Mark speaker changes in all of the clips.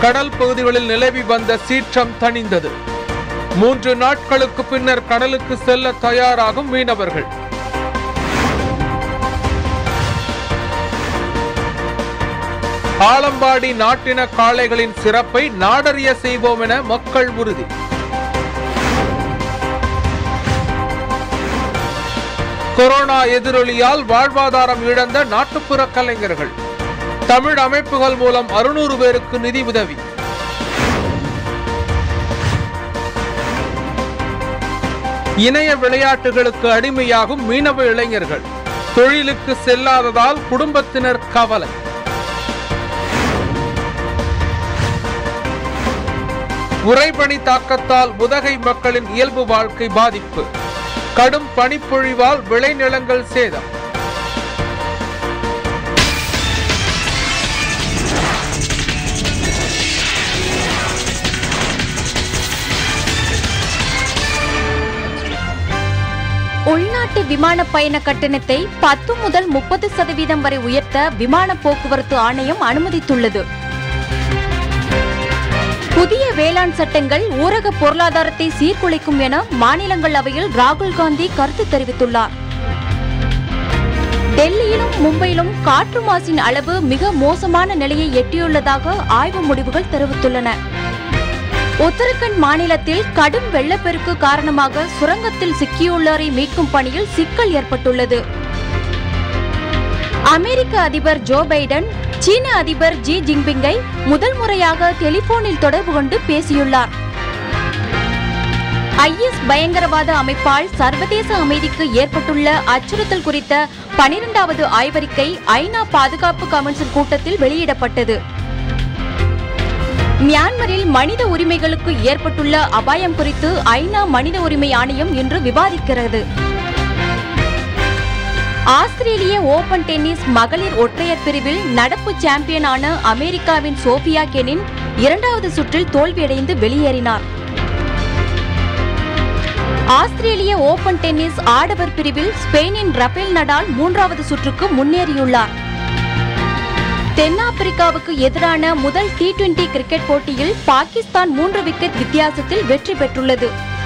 Speaker 1: கடல் பகுதிகளில் நிலவி வந்த சீற்றம் தணிந்தது மூன்று நாட்களுக்கு பின்னர் கடலுக்கு செல்ல தயாராகும் மீனவர்கள் ஆலம்பாடி நாட்டின காளைகளின் சிறப்பை நாடறிய செய்வோம் என மக்கள் உறுதி கொரோனா எதிரொலியால் வாழ்வாதாரம் இழந்த நாட்டுப்புற கலைஞர்கள் தமிழ் அமைப்புகள் மூலம் அறுநூறு பேருக்கு நிதி உதவி இணைய விளையாட்டுகளுக்கு அடிமையாகும் மீனவ இளைஞர்கள் தொழிலுக்கு செல்லாததால் குடும்பத்தினர் கவலை உறைபனி தாக்கத்தால் உதகை மக்களின் இயல்பு வாழ்க்கை பாதிப்பு கடும் பனிப்பொழிவால் விளைநிலங்கள் சேதம்
Speaker 2: உள்நாட்டு விமான பயண கட்டணத்தை பத்து முதல் முப்பது சதவீதம் வரை உயர்த்த விமான போக்குவரத்து ஆணையம் அனுமதித்துள்ளது புதிய வேளாண் சட்டங்கள் ஊரக பொருளாதாரத்தை சீர்குலைக்கும் என மாநிலங்களவையில் ராகுல் காந்தி கருத்து தெரிவித்துள்ளார் டெல்லியிலும் மும்பையிலும் காற்று மாசின் அளவு மிக மோசமான நிலையை எட்டியுள்ளதாக ஆய்வு முடிவுகள் தெரிவித்துள்ளன உத்தரகண்ட் மாநிலத்தில் கடும் வெள்ளப்பெருக்கு காரணமாக சுரங்கத்தில் சிக்கியுள்ளோரை மீட்கும் பணியில் சிக்கல் ஏற்பட்டுள்ளது அமெரிக்க அதிபர் ஜோ பைடன் சீன அதிபர் ஜி ஜின்பிங்கை முதல் முறையாக டெலிபோனில் தொடர்பு கொண்டு பேசியுள்ளார் ஐஎஸ் பயங்கரவாத அமைப்பால் சர்வதேச அமைதிக்கு ஏற்பட்டுள்ள அச்சுறுத்தல் குறித்த பனிரெண்டாவது ஆய்வறிக்கை ஐநா பாதுகாப்பு கவுன்சில் கூட்டத்தில் வெளியிடப்பட்டது மியான்மரில் மனித உரிமைகளுக்கு ஏற்பட்டுள்ள அபாயம் குறித்து ஐநா மனித உரிமை ஆணையம் இன்று விவாதிக்கிறது ஆஸ்திரேலிய ஓபன் டென்னிஸ் மகளிர் ஒற்றையர் பிரிவில் நடப்பு சாம்பியனான அமெரிக்காவின் சோபியா கெனின் இரண்டாவது சுற்றில் தோல்வியடைந்து வெளியேறினார் ஆஸ்திரேலிய ஓபன் டென்னிஸ் ஆடவர் பிரிவில் ஸ்பெயினின் ரபேல் நடால் மூன்றாவது சுற்றுக்கு முன்னேறியுள்ளார் தென்னாப்பிரிக்காவுக்கு எதிரான முதல் டி டுவெண்டி கிரிக்கெட் போட்டியில் பாகிஸ்தான் மூன்று விக்கெட் வித்தியாசத்தில் வெற்றி பெற்றுள்ளது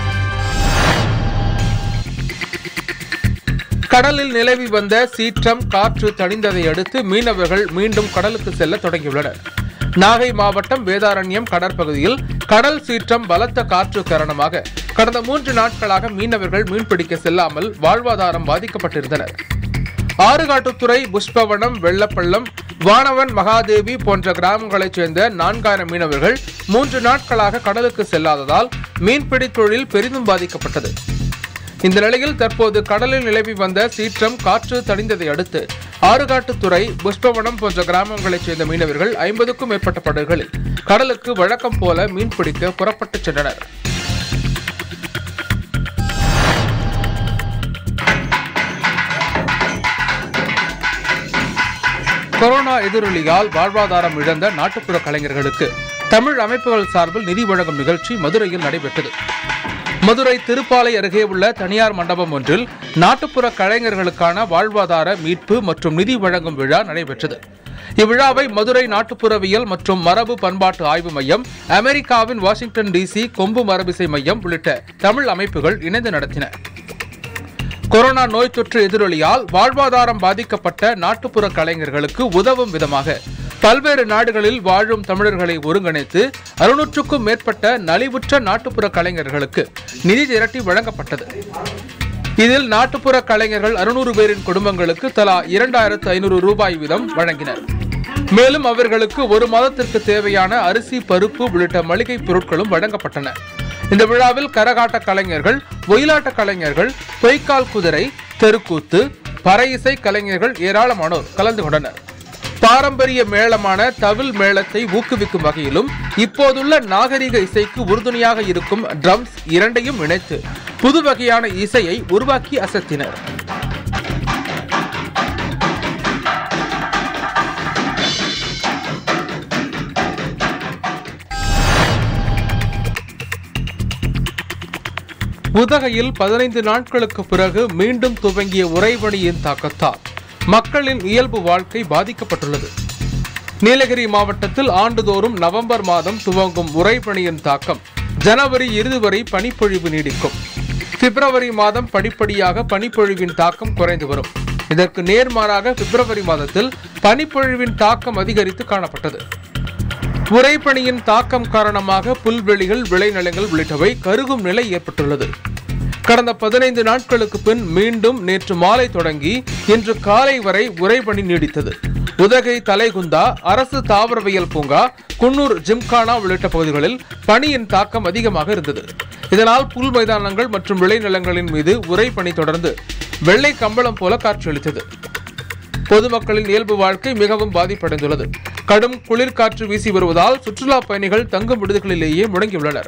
Speaker 1: கடலில் நிலவி வந்த சீற்றம் காற்று தணிந்ததை அடுத்து மீனவர்கள் மீண்டும் கடலுக்கு செல்ல தொடங்கியுள்ளனர் நாகை மாவட்டம் வேதாரண்யம் கடற்பகுதியில் கடல் சீற்றம் பலத்த காற்று காரணமாக கடந்த மூன்று நாட்களாக மீனவர்கள் மீன்பிடிக்க செல்லாமல் வாழ்வாதாரம் பாதிக்கப்பட்டிருந்தனர் ஆறுகாட்டுத்துறை புஷ்பவனம் வெள்ளப்பள்ளம் வானவன் மகாதேவி போன்ற கிராமங்களைச் சேர்ந்த நான்காயிரம் மீனவர்கள் மூன்று நாட்களாக கடலுக்கு செல்லாததால் மீன்பிடி தொழில் பெரிதும் பாதிக்கப்பட்டது இந்த நிலையில் தற்போது கடலில் நிலவி வந்த சீற்றம் காற்று தணிந்ததை அடுத்து ஆறுகாட்டுத்துறை புஷ்பவனம் போன்ற கிராமங்களைச் சேர்ந்த மீனவர்கள் ஐம்பதுக்கும் மேற்பட்ட படகுகளில் கடலுக்கு வழக்கம் போல மீன்பிடிக்க புறப்பட்டுச் சென்றனர் கொரோனா எதிரொலியால் வாழ்வாதாரம் இழந்த நாட்டுப்புற கலைஞர்களுக்கு தமிழ் அமைப்புகள் சார்பில் நிதி வழங்கும் நிகழ்ச்சி மதுரையில் நடைபெற்றது மதுரை திருப்பாலை அருகே உள்ள தனியார் மண்டபம் ஒன்றில் நாட்டுப்புற கலைஞர்களுக்கான வாழ்வாதார மீட்பு மற்றும் நிதி வழங்கும் விழா நடைபெற்றது இவ்விழாவை மதுரை நாட்டுப்புறவியல் மற்றும் மரபு பண்பாட்டு ஆய்வு மையம் அமெரிக்காவின் வாஷிங்டன் டிசி கொம்பு மரபிசை மையம் உள்ளிட்ட தமிழ் அமைப்புகள் இணைந்து நடத்தின கொரோனா நோய் தொற்று எதிரொலியால் வாழ்வாதாரம் பாதிக்கப்பட்ட நாட்டுப்புற கலைஞர்களுக்கு உதவும் விதமாக பல்வேறு நாடுகளில் வாழும் தமிழர்களை ஒருங்கிணைத்து அறுநூற்றுக்கும் மேற்பட்ட நலிவுற்ற நாட்டுப்புற கலைஞர்களுக்கு நிதி திரட்டி வழங்கப்பட்டது இதில் நாட்டுப்புற கலைஞர்கள் அறுநூறு பேரின் குடும்பங்களுக்கு தலா இரண்டாயிரத்து ஐநூறு ரூபாய் வீதம் வழங்கினர் மேலும் அவர்களுக்கு ஒரு மாதத்திற்கு தேவையான அரிசி பருப்பு உள்ளிட்ட மளிகை பொருட்களும் வழங்கப்பட்டன இந்த விழாவில் கரகாட்ட கலைஞர்கள் ஒயிலாட்ட கலைஞர்கள் பொய்க்கால் குதிரை தெருக்கூத்து பறை இசை கலைஞர்கள் ஏராளமானோர் கலந்து கொண்டனர் பாரம்பரிய மேளமான தவில் மேளத்தை ஊக்குவிக்கும் வகையிலும் இப்போதுள்ள நாகரிக இசைக்கு உறுதுணையாக இருக்கும் ட்ரம்ஸ் இரண்டையும் இணைத்து புது வகையான இசையை உருவாக்கி அசத்தினர் உதகையில் பதினைந்து நாட்களுக்கு பிறகு மீண்டும் துவங்கிய உறைபனியின் தாக்கத்தால் மக்களின் இயல்பு வாழ்க்கை பாதிக்கப்பட்டுள்ளது நீலகிரி மாவட்டத்தில் ஆண்டுதோறும் நவம்பர் மாதம் துவங்கும் உறைபனியின் தாக்கம் ஜனவரி இறுதி வரை பனிப்பொழிவு நீடிக்கும் பிப்ரவரி மாதம் படிப்படியாக பனிப்பொழிவின் தாக்கம் குறைந்து வரும் இதற்கு நேர்மாறாக பிப்ரவரி மாதத்தில் பனிப்பொழிவின் தாக்கம் அதிகரித்து காணப்பட்டது உறைபனியின் தாக்கம் காரணமாக புல்வெளிகள் விளைநிலங்கள் உள்ளிட்டவை கருகும் நிலை ஏற்பட்டுள்ளது கடந்த பதினைந்து நாட்களுக்கு பின் மீண்டும் நேற்று மாலை தொடங்கி இன்று காலை வரை உறைபனி நீடித்தது உதகை தலைகுந்தா அரசு தாவரவியல் பூங்கா குன்னூர் ஜிம்கானா உள்ளிட்ட பகுதிகளில் பனியின் தாக்கம் அதிகமாக இருந்தது இதனால் புல் மைதானங்கள் மற்றும் விளைநிலங்களின் மீது உறைபனி தொடர்ந்து வெள்ளை கம்பளம் போல காட்சியளித்தது பொதுமக்களின் இயல்பு வாழ்க்கை மிகவும் பாதிப்படைந்துள்ளது கடும் குளிர்காற்று வீசி வருவதால் சுற்றுலா பயணிகள் தங்கும் விடுதிகளிலேயே முடங்கியுள்ளனர்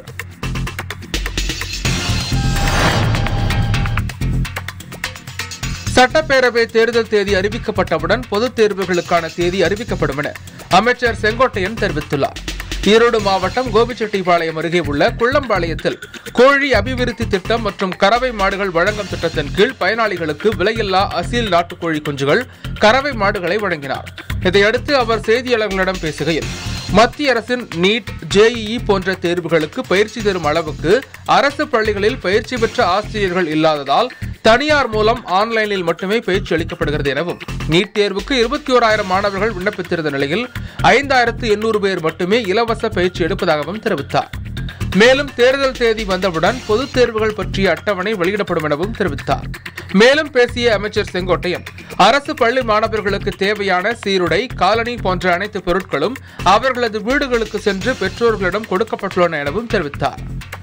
Speaker 1: சட்டப்பேரவை தேர்தல் தேதி அறிவிக்கப்பட்டவுடன் பொதுத் தேர்வுகளுக்கான தேதி அறிவிக்கப்படும் என அமைச்சர் செங்கோட்டையன் தெரிவித்துள்ளார் ஈரோடு மாவட்டம் கோபிச்செட்டிப்பாளையம் அருகே உள்ள குள்ளம்பாளையத்தில் கோழி அபிவிருத்தி திட்டம் மற்றும் கறவை மாடுகள் வழங்கும் திட்டத்தின் கீழ் பயனாளிகளுக்கு விலையில்லா அசீல் நாட்டுக்கோழி குஞ்சுகள் கறவை மாடுகளை வழங்கினார் இதையடுத்து அவர் செய்தியாளர்களிடம் பேசுகையில் மத்திய அரசின் நீட் ஜேஇஇ போன்ற தேர்வுகளுக்கு பயிற்சி தரும் அளவுக்கு அரசு பள்ளிகளில் பயிற்சி பெற்ற ஆசிரியர்கள் இல்லாததால் தனியார் மூலம் ஆன்லைனில் மட்டுமே பயிற்சி அளிக்கப்படுகிறது எனவும் நீட் தேர்வுக்கு இருபத்தி ஓராயிரம் மாணவர்கள் விண்ணப்பித்திருந்த நிலையில் ஐந்தாயிரத்து எண்ணூறு பேர் மட்டுமே இலவச பயிற்சி எடுப்பதாகவும் தெரிவித்தார் மேலும் தேர்தல் தேதி வந்தவுடன் பொதுத் தேர்வுகள் பற்றிய அட்டவணை வெளியிடப்படும் எனவும் தெரிவித்தார் மேலும் பேசிய அமைச்சர் செங்கோட்டையன் அரசு பள்ளி மாணவர்களுக்கு தேவையான சீருடை காலணி போன்ற அனைத்து பொருட்களும் அவர்களது வீடுகளுக்கு சென்று பெற்றோர்களிடம் கொடுக்கப்பட்டுள்ளன எனவும் தெரிவித்தார்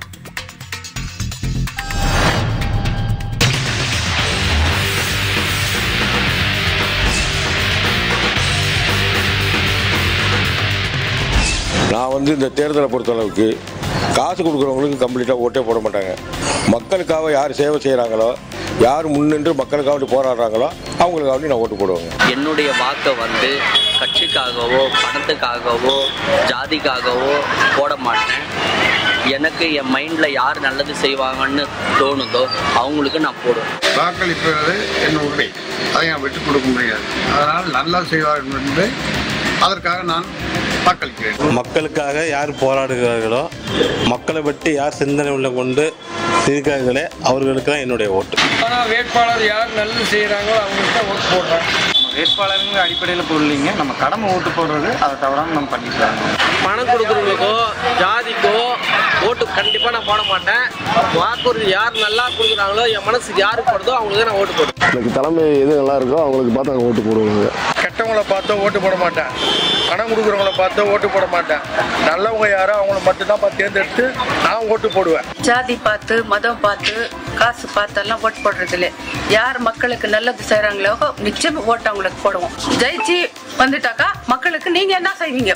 Speaker 3: நான் வந்து இந்த தேர்தலை பொறுத்தளவுக்கு காசு கொடுக்குறவங்களுக்கு கம்ப்ளீட்டாக ஓட்டே போட மாட்டாங்க மக்களுக்காக யார் சேவை செய்கிறாங்களோ யார் முன்னின்று மக்களுக்காக வேண்டி போராடுறாங்களோ அவங்களுக்காக வேண்டி நான் ஓட்டு போடுவேங்க
Speaker 4: என்னுடைய வாக்கை வந்து கட்சிக்காகவோ பணத்துக்காகவோ ஜாதிக்காகவோ போட மாட்டேன் எனக்கு என் மைண்டில் யார் நல்லது செய்வாங்கன்னு தோணுதோ அவங்களுக்கு நான் போடுவேன்
Speaker 5: வாக்களிப்பது என் உரிமை அதை நான் விட்டுக் கொடுக்க முடியாது அதனால் நல்லா செய்வார்கள் என்று அதற்காக நான் வாக்களிக்கிறேன்
Speaker 6: மக்களுக்காக யார் போராடுகிறார்களோ மக்களை பற்றி யார் சிந்தனை உள்ள கொண்டு இருக்கிறார்களே அவர்களுக்கு தான் என்னுடைய ஓட்டு
Speaker 7: ஆனால் வேட்பாளர் யார் நல்லது செய்கிறாங்களோ அவங்களுக்கு தான் ஓட்டு போடுறேன் வேட்பாளருங்கிற அடிப்படையில் போடலிங்க நம்ம கடமை ஓட்டு போடுறது அதை தவறாமல் நம்ம பண்ணிக்கலாம்
Speaker 8: பணம் கொடுக்குறவங்களுக்கோ ஜாதிக்கோ ஓட்டு கண்டிப்பாக நான் போட மாட்டேன் வாக்குறுதி யார் நல்லா கொடுக்குறாங்களோ என் மனசுக்கு யாருக்கு படுதோ அவங்களுக்கு நான் ஓட்டு போடுவேன்
Speaker 3: எனக்கு தலைமை எது நல்லா இருக்கோ அவங்களுக்கு பார்த்து அவங்க ஓட்டு போடுவாங்க
Speaker 5: கெட்டவங்கள பார்த்தோ ஓட்டு போட மாட்டேன் பணம் கொடுக்குறவங்கள பார்த்தோ ஓட்டு போட மாட்டேன் நல்லவங்க யாரோ அவங்கள மட்டும்தான் பார்த்து தேர்ந்தெடுத்து நான் ஓட்டு போடுவேன்
Speaker 9: ஜாதி பார்த்து மதம் பார்த்து காசு பார்த்தெல்லாம் ஓட்டு போடுறது இல்லை யார் மக்களுக்கு நல்லது செய்கிறாங்களோ நிச்சயம் ஓட்டு அவங்களுக்கு போடுவோம் ஜெயிச்சு வந்துட்டாக்கா மக்களுக்கு நீங்க என்ன செய்வீங்க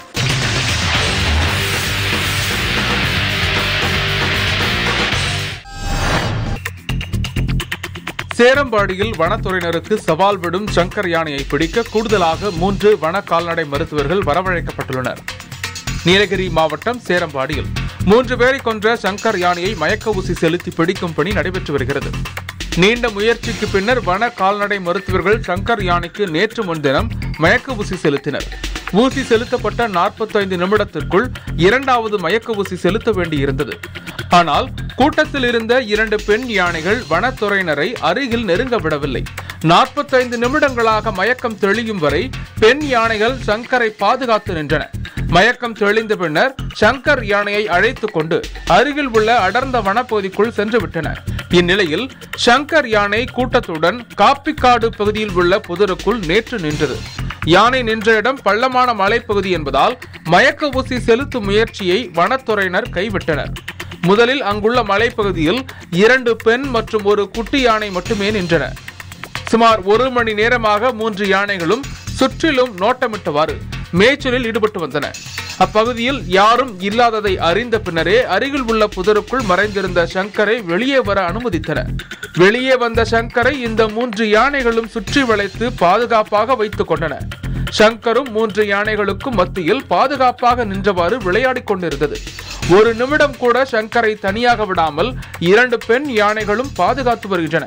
Speaker 1: சேரம்பாடியில் வனத்துறையினருக்கு சவால் விடும் சங்கர் யானையை பிடிக்க கூடுதலாக மூன்று வன கால்நடை மருத்துவர்கள் வரவழைக்கப்பட்டுள்ளனர் நீலகிரி மாவட்டம் சேரம்பாடியில் மூன்று பேரை கொன்ற சங்கர் யானையை மயக்க ஊசி செலுத்தி பிடிக்கும் பணி நடைபெற்று வருகிறது நீண்ட முயற்சிக்கு பின்னர் வன கால்நடை மருத்துவர்கள் சங்கர் யானைக்கு நேற்று முன்தினம் மயக்க ஊசி செலுத்தினர் ஊசி செலுத்தப்பட்ட 45 நிமிடத்திற்குள் இரண்டாவது மயக்க ஊசி செலுத்த வேண்டியிருந்தது ஆனால் கூட்டத்தில் இருந்த இரண்டு பெண் யானைகள் வனத்துறையினரை அருகில் நெருங்க விடவில்லை 45 நிமிடங்களாக மயக்கம் தெளியும் வரை பெண் யானைகள் சங்கரை பாதுகாத்து நின்றன மயக்கம் தெளிந்த பின்னர் சங்கர் யானையை அழைத்துக் கொண்டு அருகில் உள்ள அடர்ந்த வனப்பகுதிக்குள் சென்று விட்டன இந்நிலையில் சங்கர் யானை கூட்டத்துடன் காப்பிக்காடு பகுதியில் உள்ள புதருக்குள் நேற்று நின்றது யானை நின்ற இடம் பள்ளமான மலைப்பகுதி என்பதால் மயக்க ஊசி செலுத்தும் முயற்சியை வனத்துறையினர் கைவிட்டனர் முதலில் அங்குள்ள மலைப்பகுதியில் இரண்டு பெண் மற்றும் ஒரு குட்டி யானை மட்டுமே நின்றன சுமார் ஒரு மணி நேரமாக மூன்று யானைகளும் சுற்றிலும் நோட்டமிட்டவாறு மேய்ச்சலில் ஈடுபட்டு வந்தன அப்பகுதியில் யாரும் இல்லாததை அறிந்த பின்னரே அருகில் உள்ள புதருக்குள் மறைந்திருந்த சங்கரை வெளியே வர அனுமதித்தன வெளியே வந்த சங்கரை இந்த மூன்று யானைகளும் சுற்றி வளைத்து பாதுகாப்பாக வைத்துக் கொண்டன சங்கரும் மூன்று யானைகளுக்கும் மத்தியில் பாதுகாப்பாக நின்றவாறு விளையாடிக் கொண்டிருந்தது ஒரு நிமிடம் கூட சங்கரை தனியாக விடாமல் இரண்டு பெண் யானைகளும் பாதுகாத்து வருகின்றன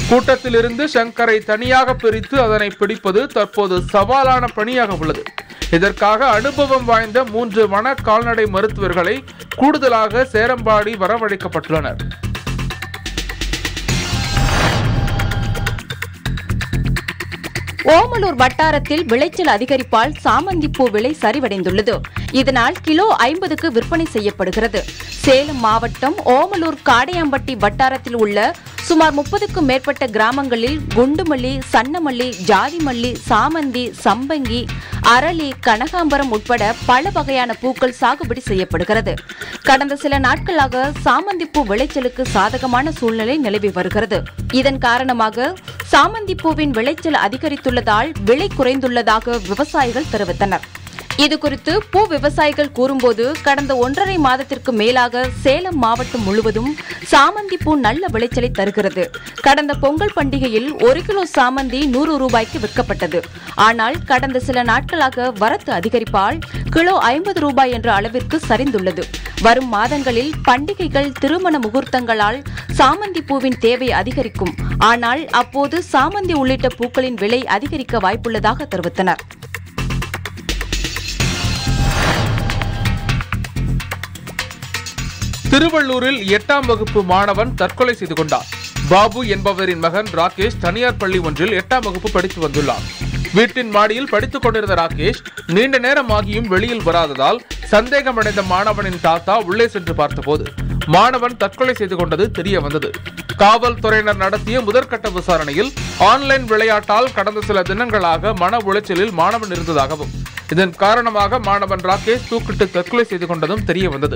Speaker 1: கூட்டத்திலிருந்து சங்கரை தனியாக பிரித்து அதனை பிடிப்பது தற்போது சவாலான பணியாக உள்ளது இதற்காக அனுபவம் வாய்ந்த மூன்று வன கால்நடை மருத்துவர்களை கூடுதலாக சேரம்பாடி வரவழைக்கப்பட்டுள்ளனர்
Speaker 2: ஓமலூர் வட்டாரத்தில் விளைச்சல் அதிகரிப்பால் சாமந்திப்பூ விலை சரிவடைந்துள்ளது இதனால் கிலோ ஐம்பதுக்கு விற்பனை செய்யப்படுகிறது சேலம் மாவட்டம் ஓமலூர் காடையாம்பட்டி வட்டாரத்தில் உள்ள சுமார் முப்பதுக்கும் மேற்பட்ட கிராமங்களில் குண்டுமல்லி சன்னமல்லி ஜாதிமல்லி சாமந்தி சம்பங்கி அரளி கனகாம்பரம் உட்பட பல வகையான பூக்கள் சாகுபடி செய்யப்படுகிறது கடந்த சில நாட்களாக சாமந்திப்பூ விளைச்சலுக்கு சாதகமான சூழ்நிலை நிலவி வருகிறது இதன் காரணமாக சாமந்திப்பூவின் விளைச்சல் அதிகரித்துள்ளதால் விலை குறைந்துள்ளதாக விவசாயிகள் தெரிவித்தனர் இதுகுறித்து பூ விவசாயிகள் கூறும்போது கடந்த ஒன்றரை மாதத்திற்கு மேலாக சேலம் மாவட்டம் முழுவதும் சாமந்தி பூ நல்ல விளைச்சலை தருகிறது கடந்த பொங்கல் பண்டிகையில் ஒரு கிலோ சாமந்தி நூறு ரூபாய்க்கு விற்கப்பட்டது ஆனால் கடந்த சில நாட்களாக வரத்து அதிகரிப்பால் கிலோ ஐம்பது ரூபாய் என்ற அளவிற்கு சரிந்துள்ளது வரும் மாதங்களில் பண்டிகைகள் திருமண முகூர்த்தங்களால் சாமந்தி பூவின் தேவை அதிகரிக்கும் ஆனால் அப்போது சாமந்தி உள்ளிட்ட பூக்களின் விலை அதிகரிக்க வாய்ப்புள்ளதாக தெரிவித்தனர்
Speaker 1: திருவள்ளூரில் எட்டாம் வகுப்பு மாணவன் தற்கொலை செய்து கொண்டார் பாபு என்பவரின் மகன் ராகேஷ் தனியார் பள்ளி ஒன்றில் எட்டாம் வகுப்பு படித்து வந்துள்ளார் வீட்டின் மாடியில் படித்துக் கொண்டிருந்த ராகேஷ் நீண்ட நேரம் ஆகியும் வெளியில் வராததால் சந்தேகமடைந்த மாணவனின் தாத்தா உள்ளே சென்று பார்த்தபோது மாணவன் தற்கொலை செய்து கொண்டது தெரிய வந்தது காவல்துறையினர் நடத்திய முதற்கட்ட விசாரணையில் ஆன்லைன் விளையாட்டால் கடந்த சில தினங்களாக மன உளைச்சலில் மாணவன் இருந்ததாகவும் இதன் காரணமாக மாணவன் ராகேஷ் தூக்கிட்டு தற்கொலை செய்து கொண்டதும் தெரிய வந்தது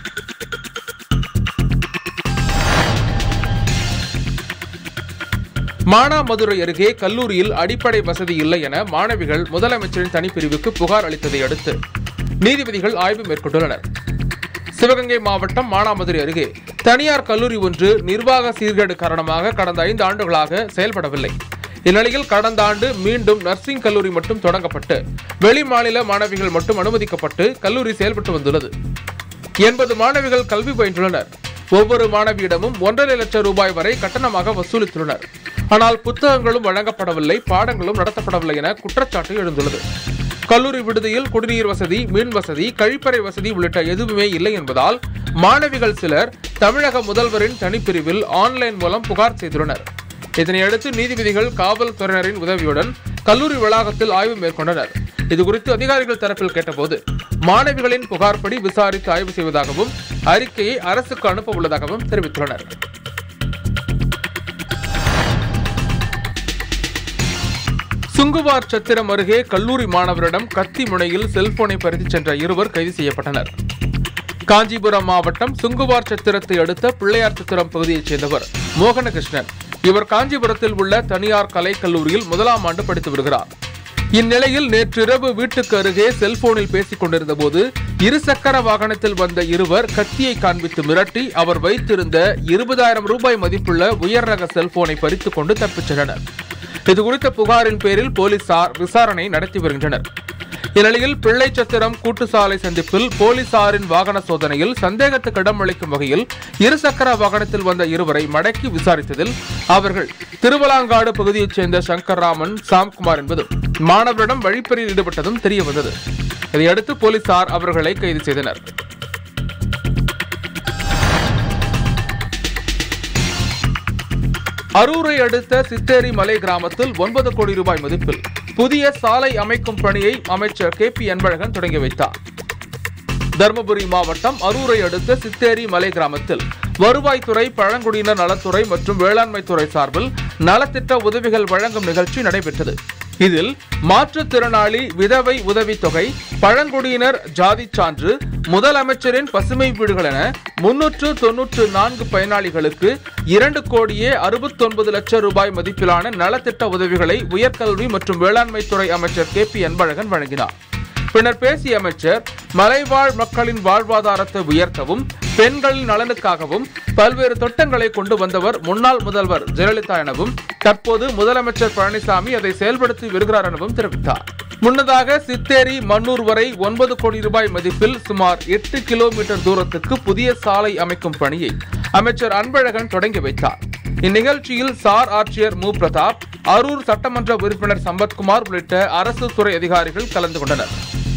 Speaker 1: மானாமதுரை அருகே கல்லூரியில் அடிப்படை வசதி இல்லை என மாணவிகள் முதலமைச்சரின் தனிப்பிரிவுக்கு புகார் அளித்ததை அடுத்து நீதிபதிகள் ஆய்வு மேற்கொண்டுள்ளனர் சிவகங்கை மாவட்டம் மானாமதுரை அருகே தனியார் கல்லூரி ஒன்று நிர்வாக சீர்கேடு காரணமாக கடந்த ஐந்து ஆண்டுகளாக செயல்படவில்லை இந்நிலையில் கடந்த ஆண்டு மீண்டும் நர்சிங் கல்லூரி மட்டும் தொடங்கப்பட்டு வெளி மாநில மாணவிகள் மட்டும் அனுமதிக்கப்பட்டு கல்லூரி செயல்பட்டு வந்துள்ளது எண்பது மாணவிகள் கல்வி பயின்றுள்ளனர் ஒவ்வொரு மாணவியிடமும் ஒன்றரை லட்சம் ரூபாய் வரை கட்டணமாக வசூலித்துள்ளனர் ஆனால் புத்தகங்களும் வழங்கப்படவில்லை பாடங்களும் நடத்தப்படவில்லை என குற்றச்சாட்டு எழுந்துள்ளது கல்லூரி விடுதியில் குடிநீர் வசதி மின் வசதி கழிப்பறை வசதி உள்ளிட்ட எதுவுமே இல்லை என்பதால் மாணவிகள் சிலர் தமிழக முதல்வரின் தனிப்பிரிவில் ஆன்லைன் மூலம் புகார் செய்துள்ளனர் இதனையடுத்து நீதிபதிகள் காவல்துறையினரின் உதவியுடன் கல்லூரி வளாகத்தில் ஆய்வு மேற்கொண்டனர் இதுகுறித்து அதிகாரிகள் தரப்பில் கேட்டபோது மாணவிகளின் புகார்படி விசாரித்து ஆய்வு செய்வதாகவும் அறிக்கையை அரசுக்கு அனுப்ப உள்ளதாகவும் தெரிவித்துள்ளனர் சுங்குவார் சத்திரம் அருகே கல்லூரி மாணவரிடம் கத்தி முனையில் செல்போனை பறித்துச் சென்ற இருவர் கைது செய்யப்பட்டனர் காஞ்சிபுரம் மாவட்டம் சுங்குவார் சத்திரத்தை அடுத்த பிள்ளையார் சத்திரம் பகுதியைச் சேர்ந்தவர் மோகனகிருஷ்ணன் இவர் காஞ்சிபுரத்தில் உள்ள தனியார் கலைக் கல்லூரியில் முதலாம் ஆண்டு படித்து வருகிறார் இந்நிலையில் நேற்றிரவு வீட்டுக்கு அருகே செல்போனில் பேசிக் கொண்டிருந்த போது இருசக்கர வாகனத்தில் வந்த இருவர் கத்தியை காண்பித்து மிரட்டி அவர் வைத்திருந்த இருபதாயிரம் ரூபாய் மதிப்புள்ள உயர் ரக செல்போனை பறித்துக் கொண்டு தப்பிச் சென்றனர் இதுகுறித்த புகாரின் பேரில் போலீசார் விசாரணை நடத்தி வருகின்றனர் இந்நிலையில் பிள்ளைச்சத்திரம் கூட்டுசாலை சந்திப்பில் போலீசாரின் வாகன சோதனையில் சந்தேகத்துக்கு இடமளிக்கும் வகையில் இருசக்கர வாகனத்தில் வந்த இருவரை மடக்கி விசாரித்ததில் அவர்கள் திருவலாங்காடு பகுதியைச் சேர்ந்த சங்கர்ராமன் சாம்குமார் என்பதும் மாணவரிடம் வழிப்பறியில் ஈடுபட்டதும் தெரிய வந்தது இதையடுத்து போலீசார் அவர்களை கைது செய்தனர் அரூரை அடுத்த சித்தேரி மலை கிராமத்தில் ஒன்பது கோடி ரூபாய் மதிப்பில் புதிய சாலை அமைக்கும் பணியை அமைச்சர் கே பி அன்பழகன் தொடங்கி வைத்தார் தருமபுரி மாவட்டம் அரூரை அடுத்த சித்தேரி மலை கிராமத்தில் வருவாய்த்துறை பழங்குடியினர் நலத்துறை மற்றும் வேளாண்மை துறை சார்பில் நலத்திட்ட உதவிகள் வழங்கும் நிகழ்ச்சி நடைபெற்றது இதில் மாற்றுத்திறனாளி விதவை உதவித்தொகை பழங்குடியினர் ஜாதிச் சான்று முதலமைச்சரின் பசுமை வீடுகள் என முன்னூற்று தொன்னூற்று நான்கு பயனாளிகளுக்கு இரண்டு கோடியே அறுபத்தொன்பது லட்சம் ரூபாய் மதிப்பிலான நலத்திட்ட உதவிகளை உயர்கல்வி மற்றும் வேளாண்மை துறை அமைச்சர் கே பி அன்பழகன் வழங்கினார் பின்னர் பேசிய அமைச்சர் மலைவாழ் மக்களின் வாழ்வாதாரத்தை உயர்த்தவும் பெண்களின் நலனுக்காகவும் பல்வேறு திட்டங்களை கொண்டு வந்தவர் முன்னாள் முதல்வர் ஜெயலலிதா எனவும் தற்போது முதலமைச்சர் பழனிசாமி அதை செயல்படுத்தி வருகிறார் எனவும் தெரிவித்தார் முன்னதாக சித்தேரி மன்னூர் வரை ஒன்பது கோடி ரூபாய் மதிப்பில் சுமார் எட்டு கிலோமீட்டர் தூரத்துக்கு புதிய சாலை அமைக்கும் பணியை அமைச்சர் அன்பழகன் தொடங்கி வைத்தார் இந்நிகழ்ச்சியில் சார் ஆட்சியர் மு பிரதாப் அரூர் சட்டமன்ற உறுப்பினர் சம்பத்குமார் உள்ளிட்ட அரசு துறை அதிகாரிகள் கலந்து கொண்டனர்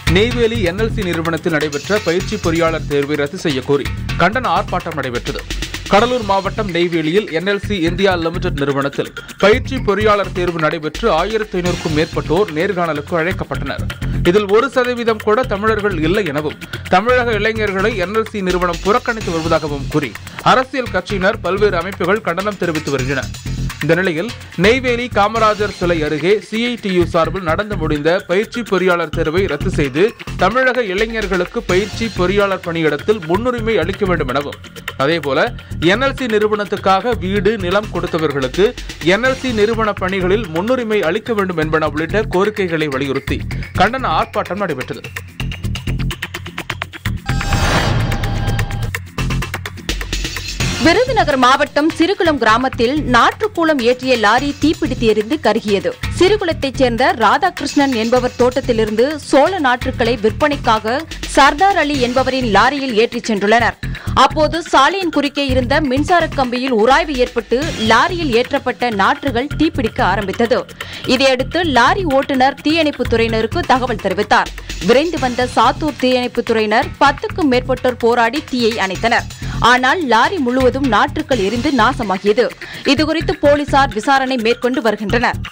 Speaker 1: நெய்வேலி என்எல்சி நிறுவனத்தில் நடைபெற்ற பயிற்சி பொறியாளர் தேர்வை ரத்து செய்ய கோரி கண்டன ஆர்ப்பாட்டம் நடைபெற்றது கடலூர் மாவட்டம் நெய்வேலியில் என்எல்சி இந்தியா லிமிடெட் நிறுவனத்தில் பயிற்சி பொறியாளர் தேர்வு நடைபெற்று ஆயிரத்தி ஐநூறுக்கும் மேற்பட்டோர் நேர்காணலுக்கு அழைக்கப்பட்டனர் இதில் ஒரு சதவீதம் கூட தமிழர்கள் இல்லை எனவும் தமிழக இளைஞர்களை என்எல்சி நிறுவனம் புறக்கணித்து வருவதாகவும் கூறி அரசியல் கட்சியினர் பல்வேறு அமைப்புகள் கண்டனம் தெரிவித்து வருகின்றன இந்த நிலையில் நெய்வேலி காமராஜர் சிலை அருகே சிஐடியு சார்பில் நடந்து முடிந்த பயிற்சி பொறியாளர் தேர்வை ரத்து செய்து தமிழக இளைஞர்களுக்கு பயிற்சி பொறியாளர் பணியிடத்தில் முன்னுரிமை அளிக்க வேண்டும் எனவும் அதேபோல என்எல்சி நிறுவனத்துக்காக வீடு நிலம் கொடுத்தவர்களுக்கு என்எல்சி நிறுவன பணிகளில் முன்னுரிமை அளிக்க வேண்டும் என்பன உள்ளிட்ட கோரிக்கைகளை வலியுறுத்தி கண்டன ஆர்ப்பாட்டம் நடைபெற்றது
Speaker 2: விருதுநகர் மாவட்டம் சிறுகுளம் கிராமத்தில் நாற்றுக்கூளம் ஏற்றிய லாரி தீப்பிடித்து எரிந்து கருகியது சிறுகுளத்தைச் சேர்ந்த ராதாகிருஷ்ணன் என்பவர் தோட்டத்திலிருந்து சோள நாற்றுக்களை விற்பனைக்காக சர்தார் அலி என்பவரின் லாரியில் ஏற்றிச் சென்றுள்ளனர் அப்போது சாலையின் குறுக்கே இருந்த மின்சார கம்பியில் உராய்வு ஏற்பட்டு லாரியில் ஏற்றப்பட்ட நாற்றுகள் தீப்பிடிக்க ஆரம்பித்தது இதையடுத்து லாரி ஓட்டுநர் தீயணைப்புத் துறையினருக்கு தகவல் தெரிவித்தார் விரைந்து வந்த சாத்தூர் தீயணைப்புத் துறையினர் பத்துக்கும் மேற்பட்டோர் போராடி தீயை அணைத்தனர் ஆனால் லாரி முழுவதும் நாற்றுக்கள் எரிந்து நாசமாகியது இதுகுறித்து போலீசார் விசாரணை மேற்கொண்டு வருகின்றனர்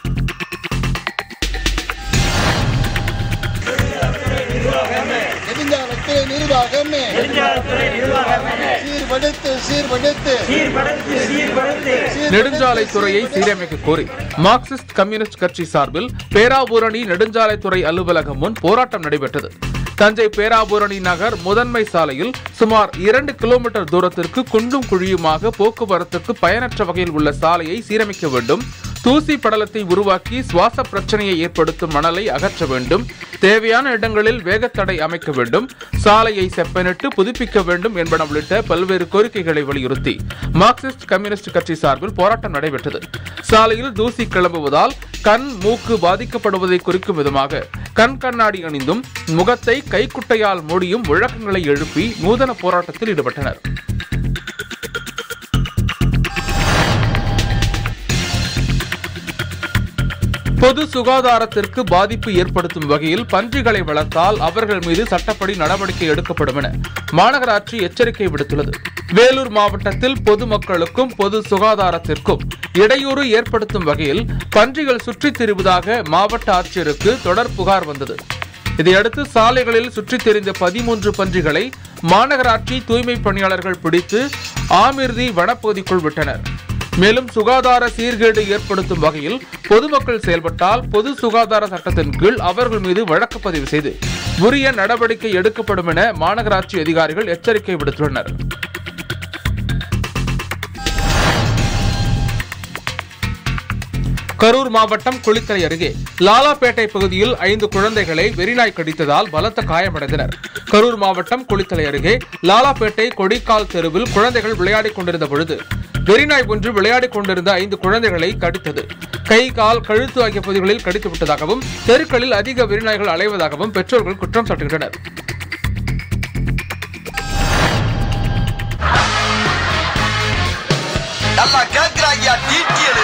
Speaker 10: நெடுஞ்சாலத்துறை நிர்வாகமே சீர்படுத்து சீர்படுத்து
Speaker 1: நெடுஞ்சாலைத்துறையை சீரமைக்க கோரி மார்க்சிஸ்ட் கம்யூனிஸ்ட் கட்சி சார்பில் பேராவூரணி நெடுஞ்சாலைத்துறை அலுவலகம் முன் போராட்டம் நடைபெற்றது தஞ்சை பேராவூரணி நகர் முதன்மை சாலையில் சுமார் இரண்டு கிலோமீட்டர் தூரத்திற்கு குண்டும் குழியுமாக போக்குவரத்துக்கு பயனற்ற வகையில் உள்ள சாலையை சீரமைக்க வேண்டும் தூசி படலத்தை உருவாக்கி சுவாச பிரச்சனையை ஏற்படுத்தும் மணலை அகற்ற வேண்டும் தேவையான இடங்களில் வேகத்தடை அமைக்க வேண்டும் சாலையை செப்பனிட்டு புதுப்பிக்க வேண்டும் என்பன உள்ளிட்ட பல்வேறு கோரிக்கைகளை வலியுறுத்தி மார்க்சிஸ்ட் கம்யூனிஸ்ட் கட்சி சார்பில் போராட்டம் நடைபெற்றது சாலையில் தூசி கிளம்புவதால் கண் மூக்கு பாதிக்கப்படுவதை குறிக்கும் விதமாக கண் கண்ணாடி அணிந்தும் முகத்தை கைக்குட்டையால் மூடியும் முழக்கங்களை எழுப்பி நூதன போராட்டத்தில் ஈடுபட்டனர் பொது சுகாதாரத்திற்கு பாதிப்பு ஏற்படுத்தும் வகையில் பன்றிகளை வளர்த்தால் அவர்கள் மீது சட்டப்படி நடவடிக்கை எடுக்கப்படும் என மாநகராட்சி எச்சரிக்கை விடுத்துள்ளது வேலூர் மாவட்டத்தில் பொதுமக்களுக்கும் பொது சுகாதாரத்திற்கும் இடையூறு ஏற்படுத்தும் வகையில் பன்றிகள் சுற்றித் திரிவதாக மாவட்ட ஆட்சியருக்கு தொடர் புகார் வந்தது இதையடுத்து சாலைகளில் சுற்றித் திரிந்த பதிமூன்று பன்றிகளை மாநகராட்சி தூய்மை பணியாளர்கள் பிடித்து ஆமிர்தி வனப்பகுதிக்குள் விட்டனர் மேலும் சுகாதார சீர்கேடு ஏற்படுத்தும் வகையில் பொதுமக்கள் செயல்பட்டால் பொது சுகாதார சட்டத்தின் கீழ் அவர்கள் மீது வழக்கு பதிவு செய்து உரிய நடவடிக்கை எடுக்கப்படும் என மாநகராட்சி அதிகாரிகள் எச்சரிக்கை விடுத்துள்ளனர் கரூர் மாவட்டம் குளித்தலை அருகே லாலாப்பேட்டை பகுதியில் ஐந்து குழந்தைகளை வெறிநாய் கடித்ததால் பலத்த காயமடைந்தனர் கரூர் மாவட்டம் குளித்தலை அருகே லாலாப்பேட்டை கொடிக்கால் தெருவில் குழந்தைகள் விளையாடிக் கொண்டிருந்த பொழுது வெறிநாய் ஒன்று விளையாடிக் கொண்டிருந்த ஐந்து குழந்தைகளை கடித்தது கை கால் கழுத்து ஆகிய பகுதிகளில் கடித்து விட்டதாகவும் தெருக்களில் அதிக வெறிநாய்கள் அலைவதாகவும் பெற்றோர்கள் குற்றம் சாட்டுகின்றனர்
Speaker 11: நல்லா கேட்கிறாய்யா டீட்டியலு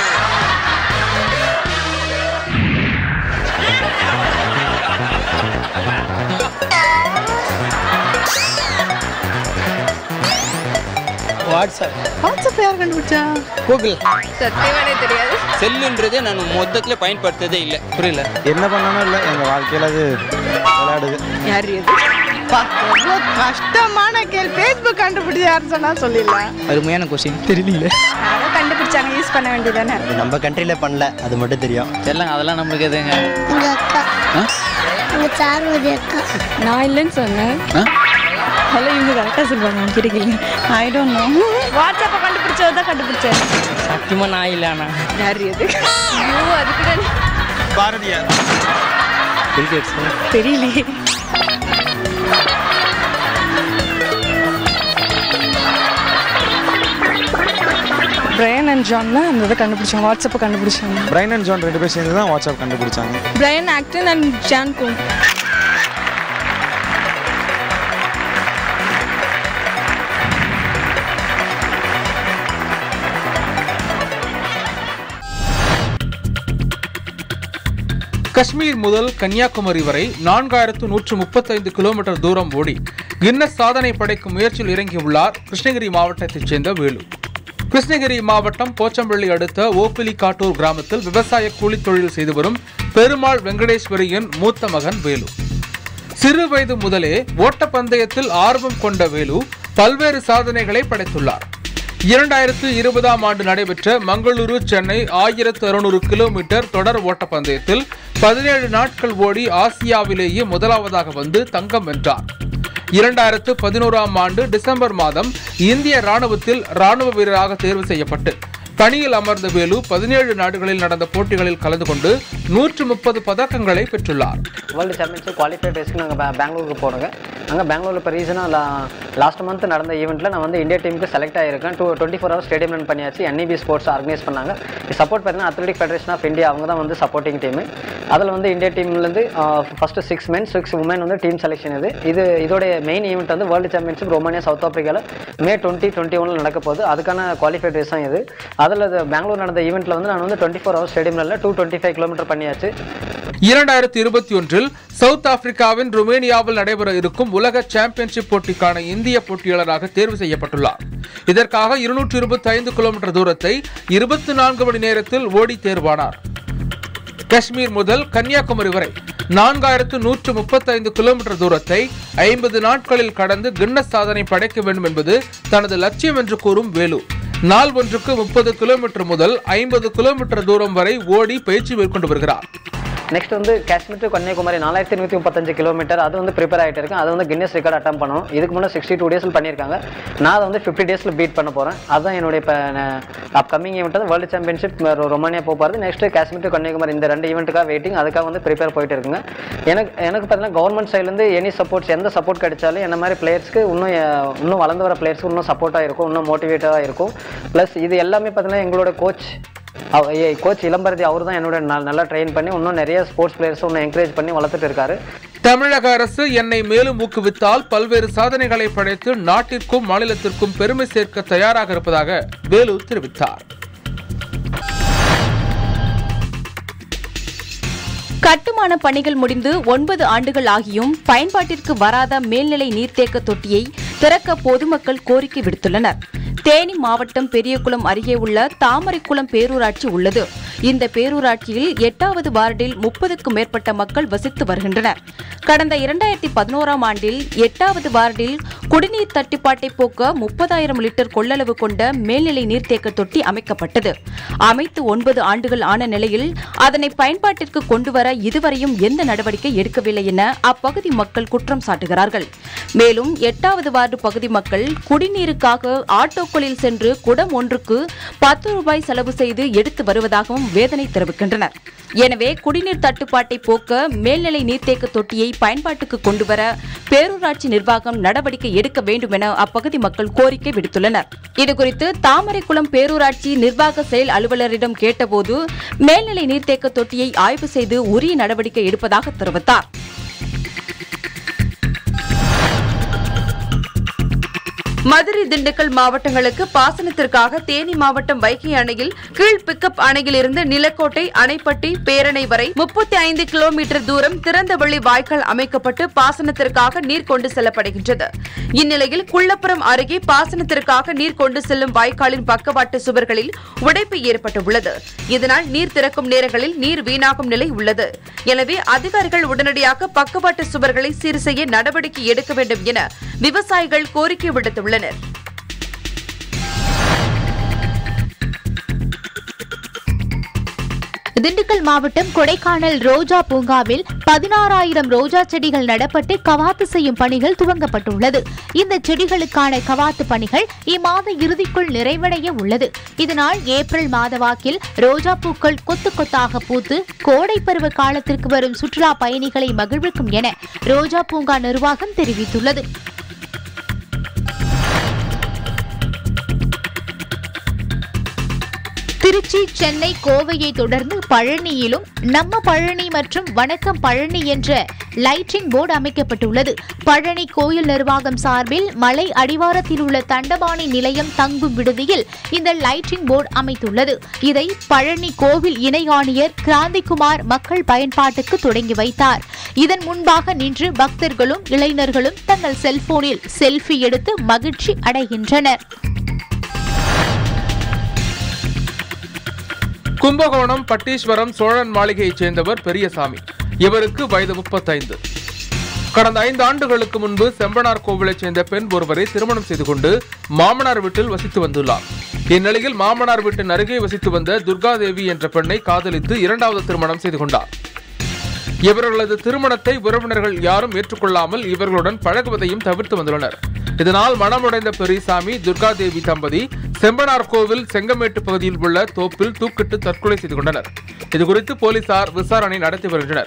Speaker 12: வாட்ஸ்அப்
Speaker 13: வாட்ஸ்அப் யார் கண்டுபிடிச்சா
Speaker 12: கூகுள்
Speaker 13: சத்தியமானே தெரியாது
Speaker 12: செல்லுன்றது நான் மொத்தத்தில் பயன்படுத்ததே இல்லை புரியல
Speaker 14: என்ன பண்ணாலும் இல்லை எங்கள் வாழ்க்கையில் அது விளையாடுது
Speaker 13: யார் இது பா, எவ்வளவு கஷ்டமான கேள்வி ஃபேஸ்புக் கண்டுபிடிச்சு யார் சொன்னா சொல்லிடலாம்
Speaker 12: அருமையான கொஸ்டின் தெரியல
Speaker 13: யாரோ கண்டுபிடிச்சாங்க யூஸ் பண்ண வேண்டியதானே
Speaker 14: அது நம்ம கண்ட்ரியில் பண்ணல அது மட்டும் தெரியும்
Speaker 12: தெரியலங்க அதெல்லாம் நம்மளுக்கு எதுங்க
Speaker 15: எங்க அக்கா எங்க சார்வதி அக்கா
Speaker 13: நான் இல்லைன்னு சொன்னேன் ஹலோ இவங்க கரெக்டாக சொல்லுவாங்க கிடைக்கல ஐ டோன்ட் நோ வாட்ஸ்அப்பை கண்டுபிடிச்சது தான் கண்டுபிடிச்சேன்
Speaker 12: சத்தியமாக நான் இல்லை அண்ணா
Speaker 13: யார் இது ஐயோ அதுக்கு தான்
Speaker 14: பாரதியார்
Speaker 13: தெரியலையே பிரையன் அண்ட் ஜான் தான் அந்த இதை கண்டுபிடிச்சாங்க வாட்ஸ்அப்பை கண்டுபிடிச்சாங்க
Speaker 14: பிரைன் அண்ட் ஜான் ரெண்டு பேர் சேர்ந்து தான் வாட்ஸ்அப் கண்டுபிடிச்சாங்க
Speaker 13: Brian Acton and Jan Koum
Speaker 1: Kashmir முதல் கன்னியாகுமரி வரை நான்காயிரத்து நூற்று முப்பத்தைந்து கிலோமீட்டர் தூரம் ஓடி கின்னஸ் சாதனை படைக்கும் முயற்சியில் இறங்கியுள்ளார் கிருஷ்ணகிரி மாவட்டத்தைச் சேர்ந்த வேலு கிருஷ்ணகிரி மாவட்டம் போச்சம்பள்ளி அடுத்த ஓப்பிலி காட்டூர் கிராமத்தில் விவசாய கூலித் தொழில் செய்து வரும் பெருமாள் வெங்கடேஸ்வரியின் மூத்த மகன் வேலு சிறு வயது முதலே ஓட்டப்பந்தயத்தில் ஆர்வம் கொண்ட வேலு பல்வேறு சாதனைகளை படைத்துள்ளார் இரண்டாயிரத்து இருபதாம் ஆண்டு நடைபெற்ற மங்களூரு சென்னை ஆயிரத்து அறுநூறு கிலோமீட்டர் தொடர் ஓட்டப்பந்தயத்தில் பதினேழு நாட்கள் ஓடி ஆசியாவிலேயே முதலாவதாக வந்து தங்கம் வென்றார் இரண்டாயிரத்து பதினோராம் ஆண்டு டிசம்பர் மாதம் இந்திய ராணுவத்தில் ராணுவ வீரராக தேர்வு செய்யப்பட்டு பணியில் அமர்ந்த வேலு பதினேழு நாடுகளில் நடந்த போட்டிகளில் கலந்து கொண்டு நூற்று முப்பது பதக்கங்களை பெற்றுள்ளார்
Speaker 16: வேர்ல்டு சாம்பியன்ஷிப் குவாலிஃபைட் ரேஸ்க்கு நாங்கள் பெங்களூருக்கு போனோங்க அங்கே பெங்களூரில் இப்போ ரீசனாக லாஸ்ட் மந்த் நடந்த ஈவெண்ட்டில் நான் வந்து இந்தியா டீமுக்கு செலக்ட் ஆகிருக்கேன் to twenty four hours stadium run பண்ணியாச்சு என்இபி ஸ்போர்ட்ஸ் ஆர்கனைஸ் பண்ணாங்க சப்போர்ட் பார்த்தீங்கன்னா அத்லெட்டிக் ஃபெடரேஷன் ஆஃப் இந்தியா அவங்க தான் வந்து சப்போர்ட்டிங் டீம் அதில் வந்து இந்தியா டீம்லேருந்து first six men six women வந்து டீம் செலெக்ஷன் இது இது இதோடைய மெயின் ஈவெண்ட் வந்து வேர்ல்டு சாம்பியன்ஷிப் ரொமானியா சவுத் ஆப்பிரிக்காவில் மே டுவெண்ட்டி டுவெண்ட்டி ஒனில் நடக்க போகுது அதுக்கான குவாலிஃபைட் ரேஸ் தான் இது அதில் பெங்களூர் நடந்த ஈவெண்ட்டில் வந்து நான் வந்து டுவெண்ட்டி ஃபோர் ஹவர்ஸ் ஸ்டேடியமில் டூ டுவெண்ட்டி ஃபைவ் கிலோமீட்டர் பண்ணியாச்சு
Speaker 1: இரண்டாயிரத்தி இருபத்தி ஒன்றில் சவுத் ஆப்பிரிக்காவின் ருமேனியாவில் நடைபெற இருக்கும் உலக சாம்பியன்ஷிப் போட்டிக்கான இந்திய போட்டியாளராக தேர்வு செய்யப்பட்டுள்ளார் இதற்காக இருநூற்று இருபத்தி ஐந்து கிலோமீட்டர் தூரத்தை இருபத்தி நான்கு மணி நேரத்தில் ஓடி தேர்வானார் காஷ்மீர் முதல் கன்னியாகுமரி வரை நான்காயிரத்து நூற்று முப்பத்தைந்து கிலோமீட்டர் தூரத்தை ஐம்பது நாட்களில் கடந்து கின்னஸ் சாதனை படைக்க வேண்டும் என்பது தனது லட்சியம் என்று கூறும் வேலு நாள் ஒன்றுக்கு முப்பது கிலோமீட்டர் முதல் ஐம்பது கிலோமீட்டர் தூரம் வரை ஓடி பயிற்சி மேற்கொண்டு வருகிறார்
Speaker 16: நெக்ஸ்ட் வந்து காஷ்மீர் டு கன்னியாகுமரி நாலாயிரத்தி நூற்றி முப்பத்தஞ்சு கிலோமீட்டர் அது வந்து ப்ரிப்பேர் ஆகிட்டு இருக்கேன் அது வந்து கின்னஸ் ரெக்கார்ட் அட்டம் பண்ணணும் இதுக்கு முன்னே சிக்ஸ்டி டூ டேஸில் பண்ணியிருக்காங்க நான் அதை வந்து ஃபிஃப்டி டேஸில் பீட் பண்ண போகிறேன் அதுதான் என்னுடைய இப்போ அப்கமிங் ஈவெண்ட் வந்து வேர்ல்டு சாம்பியன்ஷிப் ரொமானியா போக போகிறது நெக்ஸ்ட் காஷ்மீர் டு கன்னியாகுமரி இந்த ரெண்டு ஈவெண்ட்டுக்காக வெயிட்டிங் அதுக்காக வந்து ப்ரிப்பேர் போயிட்டு இருக்குங்க எனக்கு எனக்கு பார்த்தீங்கன்னா கவர்மெண்ட் சைட்லேருந்து எனி சப்போர்ட்ஸ் எந்த சப்போர்ட் கிடைச்சாலும் என்ன மாதிரி பிளேயர்ஸ்க்கு இன்னும் அஹ், இன்னும் வளர்ந்து வர பிளேயர்ஸ்க்கு இன்னும் சப்போர்ட்டாக இருக்கும் இன்னும் மோட்டிவேட்டாக இருக்கும் ப்ளஸ் இது எல்லாமே பார்த்தீங்கன்னா எங்களோட கோச் கோச் இளம்பரதி அவர் தான் என்னோட நல்- நல்லா ட்ரெயின் பண்ணி இன்னும் நிறைய ஸ்போர்ட்ஸ் பிளேயர்ஸும் இன்னும் என்கரேஜ் பண்ணி வளர்த்துட்டு இருக்காரு
Speaker 1: தமிழக அரசு என்னை மேலும் ஊக்குவித்தால் பல்வேறு சாதனைகளை படைத்து நாட்டிற்கும் மாநிலத்திற்கும் பெருமை சேர்க்க தயாராக இருப்பதாக வேலு தெரிவித்தார்
Speaker 2: கட்டுமான பணிகள் முடிந்து ஒன்பது ஆண்டுகள் ஆகியும் பயன்பாட்டிற்கு வராத மேல்நிலை நீர்த்தேக்க தொட்டியை திறக்க பொதுமக்கள் கோரிக்கை விடுத்துள்ளனர் தேனி மாவட்டம் பெரியகுளம் அருகே உள்ள தாமரைக்குளம் பேரூராட்சி உள்ளது இந்த பேரூராட்சியில் எட்டாவது வார்டில் முப்பதுக்கும் மேற்பட்ட மக்கள் வசித்து வருகின்றனர் கடந்த இரண்டாயிரத்தி பதினோராம் ஆண்டில் எட்டாவது வார்டில் குடிநீர் தட்டுப்பாட்டை போக்க முப்பதாயிரம் லிட்டர் கொள்ளளவு கொண்ட மேல்நிலை நீர்த்தேக்க தொட்டி அமைக்கப்பட்டது அமைத்து ஒன்பது ஆண்டுகள் ஆன நிலையில் அதனை பயன்பாட்டிற்கு கொண்டுவர இதுவரையும் எந்த நடவடிக்கை எடுக்கவில்லை என அப்பகுதி மக்கள் குற்றம் சாட்டுகிறார்கள் மேலும் எட்டாவது வார்டு பகுதி மக்கள் குடிநீருக்காக ஆட்டோக்களில் சென்று குடம் ஒன்றுக்கு பத்து ரூபாய் செலவு செய்து எடுத்து வருவதாகவும் வேதனை தெரிவிக்கின்றனர் எனவே குடிநீர் தட்டுப்பாட்டை போக்க மேல்நிலை நீர்த்தேக்க தொட்டியை பயன்பாட்டுக்கு கொண்டுவர பேரூராட்சி நிர்வாகம் நடவடிக்கை எடுக்க வேண்டும் என அப்பகுதி மக்கள் கோரிக்கை விடுத்துள்ளனர் இதுகுறித்து தாமரைக்குளம் பேரூராட்சி நிர்வாக செயல் அலுவலரிடம் கேட்டபோது மேல்நிலை நீர்த்தேக்க தொட்டியை ஆய்வு செய்து உரிய நடவடிக்கை எடுப்பதாக தெரிவித்தார்
Speaker 17: மதுரை திண்டுக்கல் மாவட்டங்களுக்கு பாசனத்திற்காக தேனி மாவட்டம் வைகை அணையில் கீழ் பிக்கப் அணையிலிருந்து நிலக்கோட்டை அணைப்பட்டி பேரணை வரை முப்பத்தி ஐந்து கிலோமீட்டர் தூரம் திறந்தவெளி வாய்க்கால் அமைக்கப்பட்டு பாசனத்திற்காக நீர் கொண்டு செல்லப்படுகின்றது இந்நிலையில் குள்ளப்புறம் அருகே பாசனத்திற்காக நீர் கொண்டு செல்லும் வாய்க்காலின் பக்கவாட்டு சுவர்களில் உடைப்பு ஏற்பட்டுள்ளது இதனால் நீர் திறக்கும் நேரங்களில் நீர் வீணாகும் நிலை உள்ளது எனவே அதிகாரிகள் உடனடியாக பக்கவாட்டு சுவர்களை சீர் செய்ய நடவடிக்கை எடுக்க வேண்டும் என விவசாயிகள் கோரிக்கை விடுத்துள்ளனர்
Speaker 18: திண்டுக்கல் மாவட்டம் கொடைக்கானல் ரோஜா பூங்காவில் பதினாறாயிரம் ரோஜா செடிகள் நடப்பட்டு கவாத்து செய்யும் பணிகள் துவங்கப்பட்டுள்ளது இந்த செடிகளுக்கான கவாத்து பணிகள் இம்மாத இறுதிக்குள் நிறைவடைய உள்ளது இதனால் ஏப்ரல் மாத வாக்கில் ரோஜா பூக்கள் கொத்து கொத்தாக பூத்து கோடை பருவ காலத்திற்கு வரும் சுற்றுலா பயணிகளை மகிழ்விக்கும் என ரோஜா பூங்கா நிர்வாகம் தெரிவித்துள்ளது திருச்சி சென்னை கோவையை தொடர்ந்து பழனியிலும் நம்ம பழனி மற்றும் வணக்கம் பழனி என்ற லைட்டிங் போர்டு அமைக்கப்பட்டுள்ளது பழனி கோயில் நிர்வாகம் சார்பில் மலை அடிவாரத்தில் உள்ள தண்டபாணி நிலையம் தங்கும் விடுதியில் இந்த லைட்டிங் போர்டு அமைத்துள்ளது இதை பழனி கோவில் இணை ஆணையர் கிராந்திகுமார் மக்கள் பயன்பாட்டுக்கு தொடங்கி வைத்தார் இதன் முன்பாக நின்று பக்தர்களும் இளைஞர்களும் தங்கள் செல்போனில் செல்ஃபி எடுத்து மகிழ்ச்சி அடைகின்றனர்
Speaker 1: கும்பகோணம் பட்டீஸ்வரம் சோழன் மாளிகையைச் சேர்ந்தவர் பெரியசாமி இவருக்கு வயது முப்பத்தைந்து கடந்த ஐந்து ஆண்டுகளுக்கு முன்பு செம்பனார் கோவிலைச் சேர்ந்த பெண் ஒருவரை திருமணம் செய்து கொண்டு மாமனார் வீட்டில் வசித்து வந்துள்ளார் இந்நிலையில் மாமனார் வீட்டின் அருகே வசித்து வந்த துர்காதேவி என்ற பெண்ணை காதலித்து இரண்டாவது திருமணம் செய்து கொண்டார் இவர்களது திருமணத்தை உறவினர்கள் யாரும் ஏற்றுக்கொள்ளாமல் இவர்களுடன் பழகுவதையும் தவிர்த்து வந்துள்ளனர் இதனால் மனமுடைந்த பெரியசாமி துர்காதேவி தம்பதி செம்பனார் கோவில் செங்கமேட்டு பகுதியில் உள்ள தோப்பில் தூக்கிட்டு தற்கொலை செய்து கொண்டனர் இதுகுறித்து போலீசார் விசாரணை நடத்தி வருகின்றனர்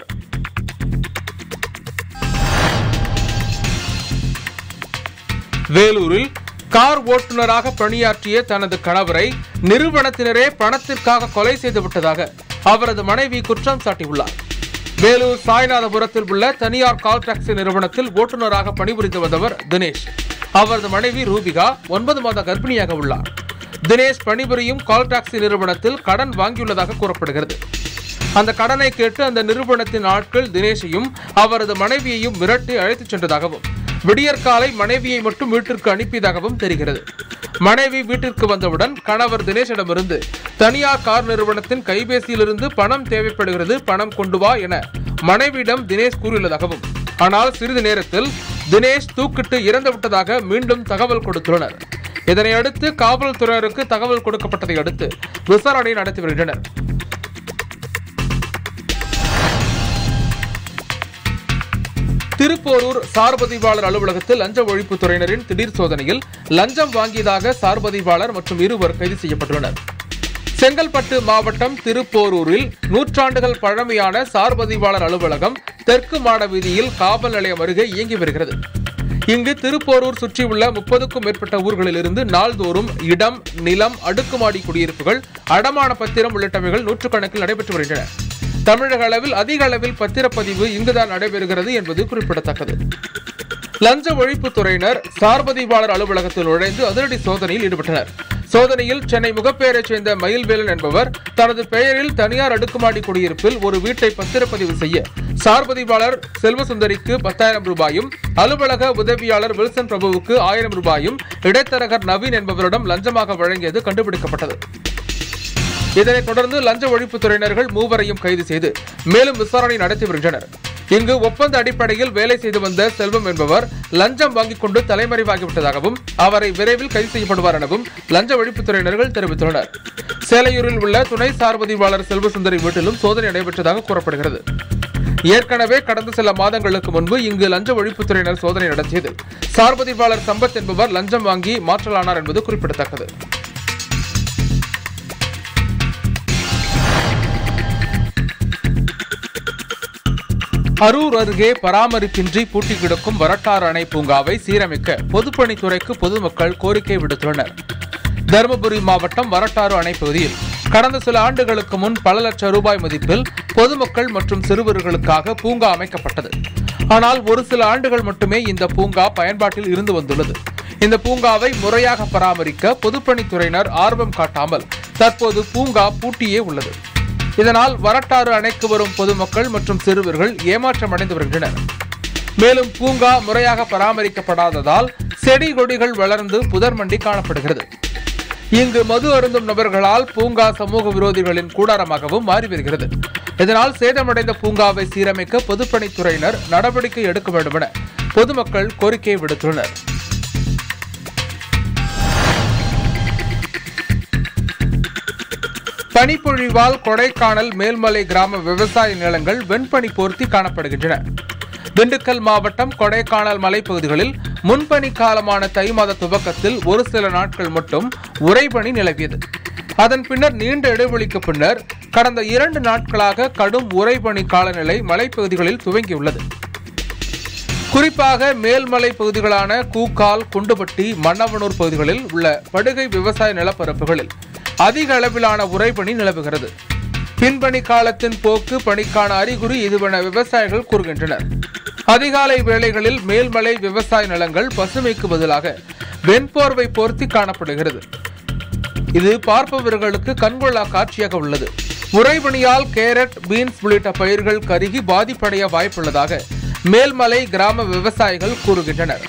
Speaker 1: வேலூரில் கார் ஓட்டுநராக பணியாற்றிய தனது கணவரை நிறுவனத்தினரே பணத்திற்காக கொலை செய்து விட்டதாக அவரது மனைவி குற்றம் சாட்டியுள்ளார் வேலூர் சாய்நாதபுரத்தில் உள்ள தனியார் கால் டாக்ஸி நிறுவனத்தில் ஓட்டுநராக பணிபுரிந்து வந்தவர் தினேஷ் அவரது மனைவி ரூபிகா ஒன்பது மாத கர்ப்பிணியாக உள்ளார் தினேஷ் பணிபுரியும் கால் டாக்ஸி நிறுவனத்தில் கடன் வாங்கியுள்ளதாக கூறப்படுகிறது அந்த கடனை கேட்டு அந்த நிறுவனத்தின் ஆட்கள் தினேஷையும் அவரது மனைவியையும் மிரட்டி அழைத்துச் சென்றதாகவும் விடியற்காலை மனைவியை மட்டும் வீட்டிற்கு அனுப்பியதாகவும் தெரிகிறது மனைவி வீட்டிற்கு வந்தவுடன் கணவர் தினேஷிடமிருந்து தனியார் கார் நிறுவனத்தின் கைபேசியிலிருந்து பணம் தேவைப்படுகிறது பணம் கொண்டு வா என மனைவியிடம் தினேஷ் கூறியுள்ளதாகவும் ஆனால் சிறிது நேரத்தில் தினேஷ் தூக்கிட்டு இறந்து விட்டதாக மீண்டும் தகவல் கொடுத்துள்ளனர் இதனை அடுத்து காவல்துறையினருக்கு தகவல் கொடுக்கப்பட்டதை அடுத்து விசாரணை நடத்தி வருகின்றனர் திருப்போரூர் சார்பதிவாளர் அலுவலகத்தில் லஞ்ச ஒழிப்புத் துறையினரின் திடீர் சோதனையில் லஞ்சம் வாங்கியதாக சார்பதிவாளர் மற்றும் இருவர் கைது செய்யப்பட்டுள்ளனர் செங்கல்பட்டு மாவட்டம் திருப்போரூரில் நூற்றாண்டுகள் பழமையான சார்பதிவாளர் அலுவலகம் தெற்கு மாட வீதியில் காவல் நிலையம் அருகே இயங்கி வருகிறது இங்கு திருப்போரூர் சுற்றியுள்ள முப்பதுக்கும் மேற்பட்ட ஊர்களிலிருந்து நாள்தோறும் இடம் நிலம் அடுக்குமாடி குடியிருப்புகள் அடமான பத்திரம் உள்ளிட்டவைகள் நூற்றுக்கணக்கில் நடைபெற்று வருகின்றன தமிழக அளவில் அதிக அளவில் பத்திரப்பதிவு இங்குதான் நடைபெறுகிறது என்பது குறிப்பிடத்தக்கது லஞ்ச ஒழிப்புத் துறையினர் சார்பதிவாளர் அலுவலகத்தில் நுழைந்து அதிரடி சோதனையில் ஈடுபட்டனர் சோதனையில் சென்னை முகப்பேரைச் சேர்ந்த மயில்வேலன் என்பவர் தனது பெயரில் தனியார் அடுக்குமாடி குடியிருப்பில் ஒரு வீட்டை பத்திரப்பதிவு செய்ய சார்பதிவாளர் செல்வசுந்தரிக்கு பத்தாயிரம் ரூபாயும் அலுவலக உதவியாளர் வில்சன் பிரபுவுக்கு ஆயிரம் ரூபாயும் இடைத்தரகர் நவீன் என்பவரிடம் லஞ்சமாக வழங்கியது கண்டுபிடிக்கப்பட்டது இதனைத் தொடர்ந்து லஞ்ச ஒழிப்புத் துறையினர்கள் மூவரையும் கைது செய்து மேலும் விசாரணை நடத்தி வருகின்றனர் இங்கு ஒப்பந்த அடிப்படையில் வேலை செய்து வந்த செல்வம் என்பவர் லஞ்சம் வாங்கிக் கொண்டு தலைமறைவாகிவிட்டதாகவும் அவரை விரைவில் கைது செய்யப்படுவார் எனவும் லஞ்ச ஒழிப்புத் துறையினர்கள் தெரிவித்துள்ளனர் சேலையூரில் உள்ள துணை சார்பதிவாளர் செல்வசுந்தரி வீட்டிலும் சோதனை நடைபெற்றதாக கூறப்படுகிறது ஏற்கனவே கடந்த சில மாதங்களுக்கு முன்பு இங்கு லஞ்ச ஒழிப்புத்துறையினர் சோதனை நடத்தியது சார்பதிவாளர் சம்பத் என்பவர் லஞ்சம் வாங்கி மாற்றலானார் என்பது குறிப்பிடத்தக்கது அரூர் அருகே பராமரிப்பின்றி பூட்டி கிடக்கும் வரட்டாறு அணை பூங்காவை சீரமைக்க பொதுப்பணித்துறைக்கு பொதுமக்கள் கோரிக்கை விடுத்துள்ளனர் தருமபுரி மாவட்டம் வரட்டாறு அணை பகுதியில் கடந்த சில ஆண்டுகளுக்கு முன் பல லட்சம் ரூபாய் மதிப்பில் பொதுமக்கள் மற்றும் சிறுவர்களுக்காக பூங்கா அமைக்கப்பட்டது ஆனால் ஒரு சில ஆண்டுகள் மட்டுமே இந்த பூங்கா பயன்பாட்டில் இருந்து வந்துள்ளது இந்த பூங்காவை முறையாக பராமரிக்க பொதுப்பணித்துறையினர் ஆர்வம் காட்டாமல் தற்போது பூங்கா பூட்டியே உள்ளது இதனால் வரட்டாறு அணைக்கு வரும் பொதுமக்கள் மற்றும் சிறுவர்கள் ஏமாற்றம் அடைந்து வருகின்றனர் மேலும் பூங்கா முறையாக பராமரிக்கப்படாததால் செடி கொடிகள் வளர்ந்து புதர் மண்டி காணப்படுகிறது இங்கு மது அருந்தும் நபர்களால் பூங்கா சமூக விரோதிகளின் கூடாரமாகவும் மாறி வருகிறது இதனால் சேதமடைந்த பூங்காவை சீரமைக்க பொதுப்பணித்துறையினர் நடவடிக்கை எடுக்க வேண்டும் என பொதுமக்கள் கோரிக்கை விடுத்துள்ளனர் பனிப்பொழிவால் கொடைக்கானல் மேல்மலை கிராம விவசாய நிலங்கள் வெண்பனி போர்த்தி காணப்படுகின்றன திண்டுக்கல் மாவட்டம் கொடைக்கானல் மலைப்பகுதிகளில் முன்பனி காலமான தை மாத துவக்கத்தில் ஒரு சில நாட்கள் மட்டும் உறைபனி நிலவியது அதன் பின்னர் நீண்ட இடைவெளிக்கு பின்னர் கடந்த இரண்டு நாட்களாக கடும் உறைபனி காலநிலை மலைப்பகுதிகளில் துவங்கியுள்ளது குறிப்பாக மேல்மலை பகுதிகளான கூக்கால் குண்டுபட்டி மன்னவனூர் பகுதிகளில் உள்ள படுகை விவசாய நிலப்பரப்புகளில் அதிக அளவிலான உறைபனி நிலவுகிறது பின்பணி காலத்தின் போக்கு பணிக்கான அறிகுறி இதுவென விவசாயிகள் கூறுகின்றனர் அதிகாலை வேளைகளில் மேல்மலை விவசாய நிலங்கள் பசுமைக்கு பதிலாக வெண்போர்வை போர்த்தி காணப்படுகிறது இது பார்ப்பவர்களுக்கு கண்கொள்ளா காட்சியாக உள்ளது உறைபனியால் கேரட் பீன்ஸ் உள்ளிட்ட பயிர்கள் கருகி பாதிப்படைய வாய்ப்புள்ளதாக மேல்மலை கிராம விவசாயிகள் கூறுகின்றனர்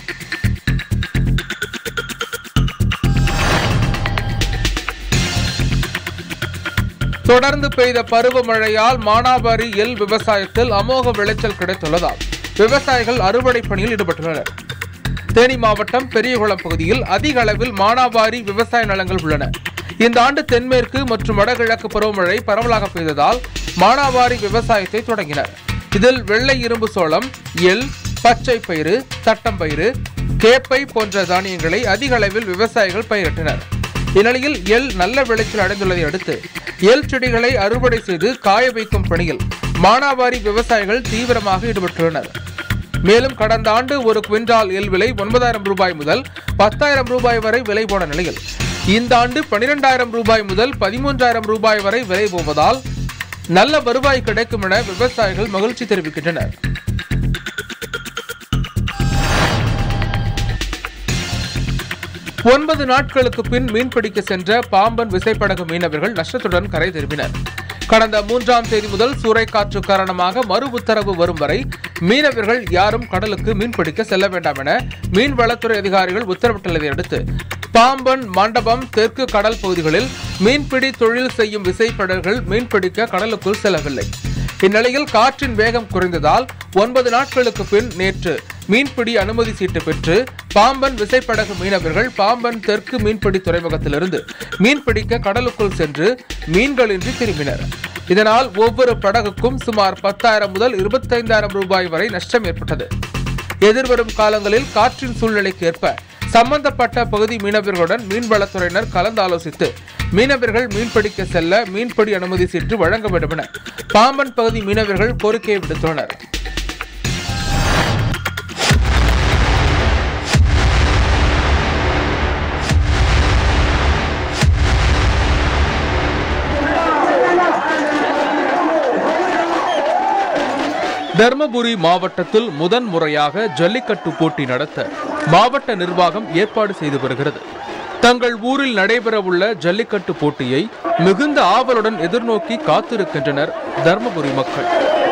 Speaker 1: தொடர்ந்து பெய்த பருவமழையால் மானாவாரி எல் விவசாயத்தில் அமோக விளைச்சல் கிடைத்துள்ளதால் விவசாயிகள் அறுவடை பணியில் ஈடுபட்டுள்ளனர் தேனி மாவட்டம் பெரியகுளம் பகுதியில் அதிக அளவில் மானாவாரி விவசாய நிலங்கள் உள்ளன இந்த ஆண்டு தென்மேற்கு மற்றும் வடகிழக்கு பருவமழை பரவலாக பெய்ததால் மானாவாரி விவசாயத்தை தொடங்கினர் இதில் வெள்ளை இரும்பு சோளம் எள் பச்சை பயிறு தட்டம்பயிறு கேப்பை போன்ற தானியங்களை அதிக அளவில் விவசாயிகள் பயிரிட்டனர் இந்நிலையில் எள் நல்ல விளைச்சல் அடைந்துள்ளதை அடுத்து எள் செடிகளை அறுவடை செய்து காய வைக்கும் பணியில் மானாவாரி விவசாயிகள் தீவிரமாக ஈடுபட்டுள்ளனர் மேலும் கடந்த ஆண்டு ஒரு குவிண்டால் எள் விலை ஒன்பதாயிரம் ரூபாய் முதல் பத்தாயிரம் ரூபாய் வரை விலை போன நிலையில் இந்த ஆண்டு பனிரெண்டாயிரம் ரூபாய் முதல் பதிமூன்றாயிரம் ரூபாய் வரை விலை போவதால் நல்ல வருவாய் கிடைக்கும் என விவசாயிகள் மகிழ்ச்சி தெரிவிக்கின்றனர் ஒன்பது நாட்களுக்கு பின் மீன்பிடிக்க சென்ற பாம்பன் விசைப்படகு மீனவர்கள் நஷ்டத்துடன் கரை திரும்பினர் கடந்த மூன்றாம் தேதி முதல் சூறைக்காற்று காரணமாக மறு உத்தரவு வரும் வரை மீனவர்கள் யாரும் கடலுக்கு மீன்பிடிக்க செல்ல வேண்டாம் என மீன்வளத்துறை அதிகாரிகள் உத்தரவிட்டுள்ளதை அடுத்து பாம்பன் மண்டபம் தெற்கு கடல் பகுதிகளில் மீன்பிடி தொழில் செய்யும் விசைப்படகுகள் மீன்பிடிக்க கடலுக்குள் செல்லவில்லை இந்நிலையில் காற்றின் வேகம் குறைந்ததால் ஒன்பது நாட்களுக்கு பின் நேற்று மீன்பிடி அனுமதி சீட்டு பெற்று பாம்பன் விசைப்படகு மீனவர்கள் பாம்பன் தெற்கு மீன்பிடி துறைமுகத்திலிருந்து மீன்பிடிக்க கடலுக்குள் சென்று மீன்களின்றி திரும்பினர் இதனால் ஒவ்வொரு படகுக்கும் சுமார் பத்தாயிரம் முதல் இருபத்தைந்தாயிரம் ரூபாய் வரை நஷ்டம் ஏற்பட்டது எதிர்வரும் காலங்களில் காற்றின் சூழ்நிலைக்கு ஏற்ப சம்பந்தப்பட்ட பகுதி மீனவர்களுடன் மீன்வளத்துறையினர் கலந்தாலோசித்து மீனவர்கள் மீன்பிடிக்க செல்ல மீன்பிடி அனுமதி சீட்டு வழங்க வேண்டும் என பாம்பன் பகுதி மீனவர்கள் கோரிக்கை விடுத்துள்ளனர் தர்மபுரி மாவட்டத்தில் முதன் முறையாக ஜல்லிக்கட்டு போட்டி நடத்த மாவட்ட நிர்வாகம் ஏற்பாடு செய்து வருகிறது தங்கள் ஊரில் நடைபெறவுள்ள ஜல்லிக்கட்டு போட்டியை மிகுந்த ஆவலுடன் எதிர்நோக்கி காத்திருக்கின்றனர் தர்மபுரி மக்கள்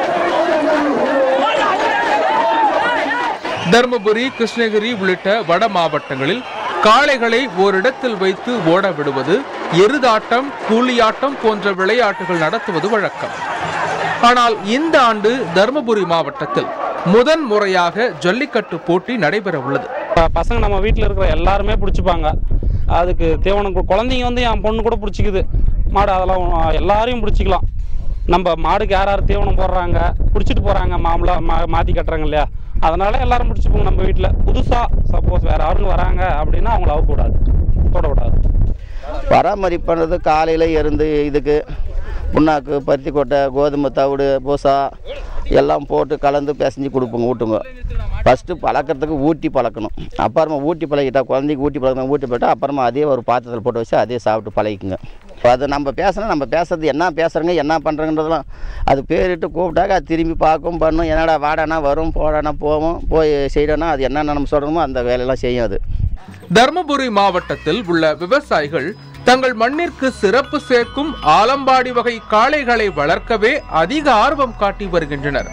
Speaker 1: தர்மபுரி கிருஷ்ணகிரி உள்ளிட்ட வட மாவட்டங்களில் காளைகளை ஓரிடத்தில் வைத்து ஓட விடுவது எருதாட்டம் கூலியாட்டம் போன்ற விளையாட்டுகள் நடத்துவது வழக்கம் ஆனால் இந்த ஆண்டு தருமபுரி மாவட்டத்தில் முதன் முறையாக ஜல்லிக்கட்டு போட்டி நடைபெற உள்ளது
Speaker 19: ப- பசங்க நம்ம வீட்டில் இருக்கிற எல்லாருமே பிடிச்சிப்பாங்க அதுக்கு தீவனம் கு- குழந்தைங்க வந்து என் பொண்ணு கூட பிடிச்சிக்குது மாடு அதெல்லாம் ஒண்ணும் எல்லாரையும் பிடிச்சிக்கலாம் நம்ம மாடுக்கு யார் யார் தீவனம் போடுறாங்க பிடிச்சிட்டு போகிறாங்க மாமலா மா மாற்றி கட்டுறாங்க இல்லையா அதனால எல்லாரும் பிடிச்சிப்போங்க நம்ம வீட்டில் புதுசாக சப்போஸ் வேறு யாரும் வராங்க அப்படின்னா அவங்கள அவுக்கக்கூடாது தொடக்கூடாது
Speaker 20: பராமரிப்புன்றது காலையில் இருந்து இதுக்கு புண்ணாக்கு பருத்தி கொட்டை கோதுமை தவிடு பூசா எல்லாம் போட்டு கலந்து பிசைஞ்சு கொடுப்போங்க ஊட்டுங்க ஃபஸ்ட்டு பழக்கிறதுக்கு ஊட்டி பழக்கணும் அப்புறமா ஊட்டி பழகிட்டா குழந்தைக்கு ஊட்டி பழக்கணும் ஊட்டி பழகிட்டா அப்புறமா அதே ஒரு பாத்திரத்தில் போட்டு வச்சு அதே சாப்பிட்டு பழகிக்குங்க இப்போ அது நம்ம பேசணும் நம்ம பேசுறது என்ன பேசுகிறோங்க என்ன பண்ணுறோங்கிறதெல்லாம் அது பேரிட்டு கூப்பிட்டாக்க அது திரும்பி பார்க்கும் பண்ணும் என்னடா வாடானா வரும் போடானா போவோம் போய் செய்யணும்னா அது என்னென்ன நம்ம சொல்கிறோமோ அந்த வேலையெல்லாம் செய்யும் அது
Speaker 1: தர்மபுரி மாவட்டத்தில் உள்ள விவசாயிகள் தங்கள் மண்ணிற்கு சிறப்பு சேர்க்கும் ஆலம்பாடி வகை காளைகளை வளர்க்கவே அதிக ஆர்வம் காட்டி வருகின்றனர்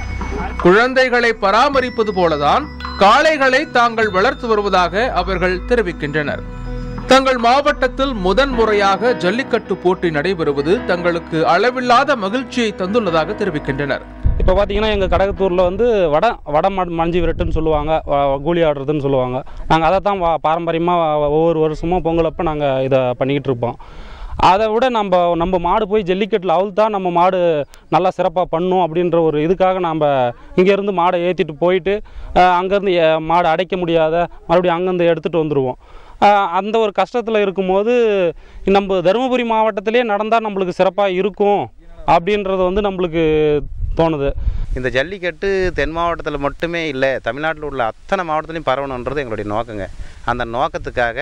Speaker 1: குழந்தைகளை பராமரிப்பது போலதான் காளைகளை தாங்கள் வளர்த்து வருவதாக அவர்கள் தெரிவிக்கின்றனர் தங்கள் மாவட்டத்தில் முதன் முறையாக ஜல்லிக்கட்டு போட்டி நடைபெறுவது தங்களுக்கு அளவில்லாத மகிழ்ச்சியை தந்துள்ளதாக தெரிவிக்கின்றனர்
Speaker 19: இப்போ பார்த்தீங்கன்னா எங்கள் கடகத்தூரில் வந்து வட வட ம- மஞ்சி விரட்டுன்னு சொல்லுவாங்க வ- கூலி ஆடுறதுன்னு சொல்லுவாங்க நாங்கள் அதை தான் பாரம்பரியமாக ஒவ்வொரு வருஷமும் பொங்கல் அப்போ நாங்கள் இதை பண்ணிக்கிட்டு இருப்போம் அதை விட நம்ம நம்ம மாடு போய் ஜல்லிக்கட்டில் அவுழ்த்தா நம்ம மாடு நல்லா சிறப்பாக பண்ணும் அப்படின்ற ஒரு இதுக்காக நம்ம இங்கேருந்து மாடை ஏற்றிட்டு போயிட்டு அங்கேருந்து மாடு அடைக்க முடியாத மறுபடியும் அங்கேருந்து எடுத்துகிட்டு வந்துடுவோம் அஹ் அந்த ஒரு கஷ்டத்தில் இருக்கும்போது நம்ம தருமபுரி மாவட்டத்திலே நடந்தால் நம்மளுக்கு சிறப்பாக இருக்கும் அப்படின்றது வந்து நம்மளுக்கு தோணுது
Speaker 21: இந்த ஜல்லிக்கட்டு தென் மாவட்டத்தில் மட்டுமே இல்லை தமிழ்நாட்டில் உள்ள அத்தனை மாவட்டத்திலையும் பரவணுன்றது எங்களுடைய நோக்கங்க அந்த நோக்கத்துக்காக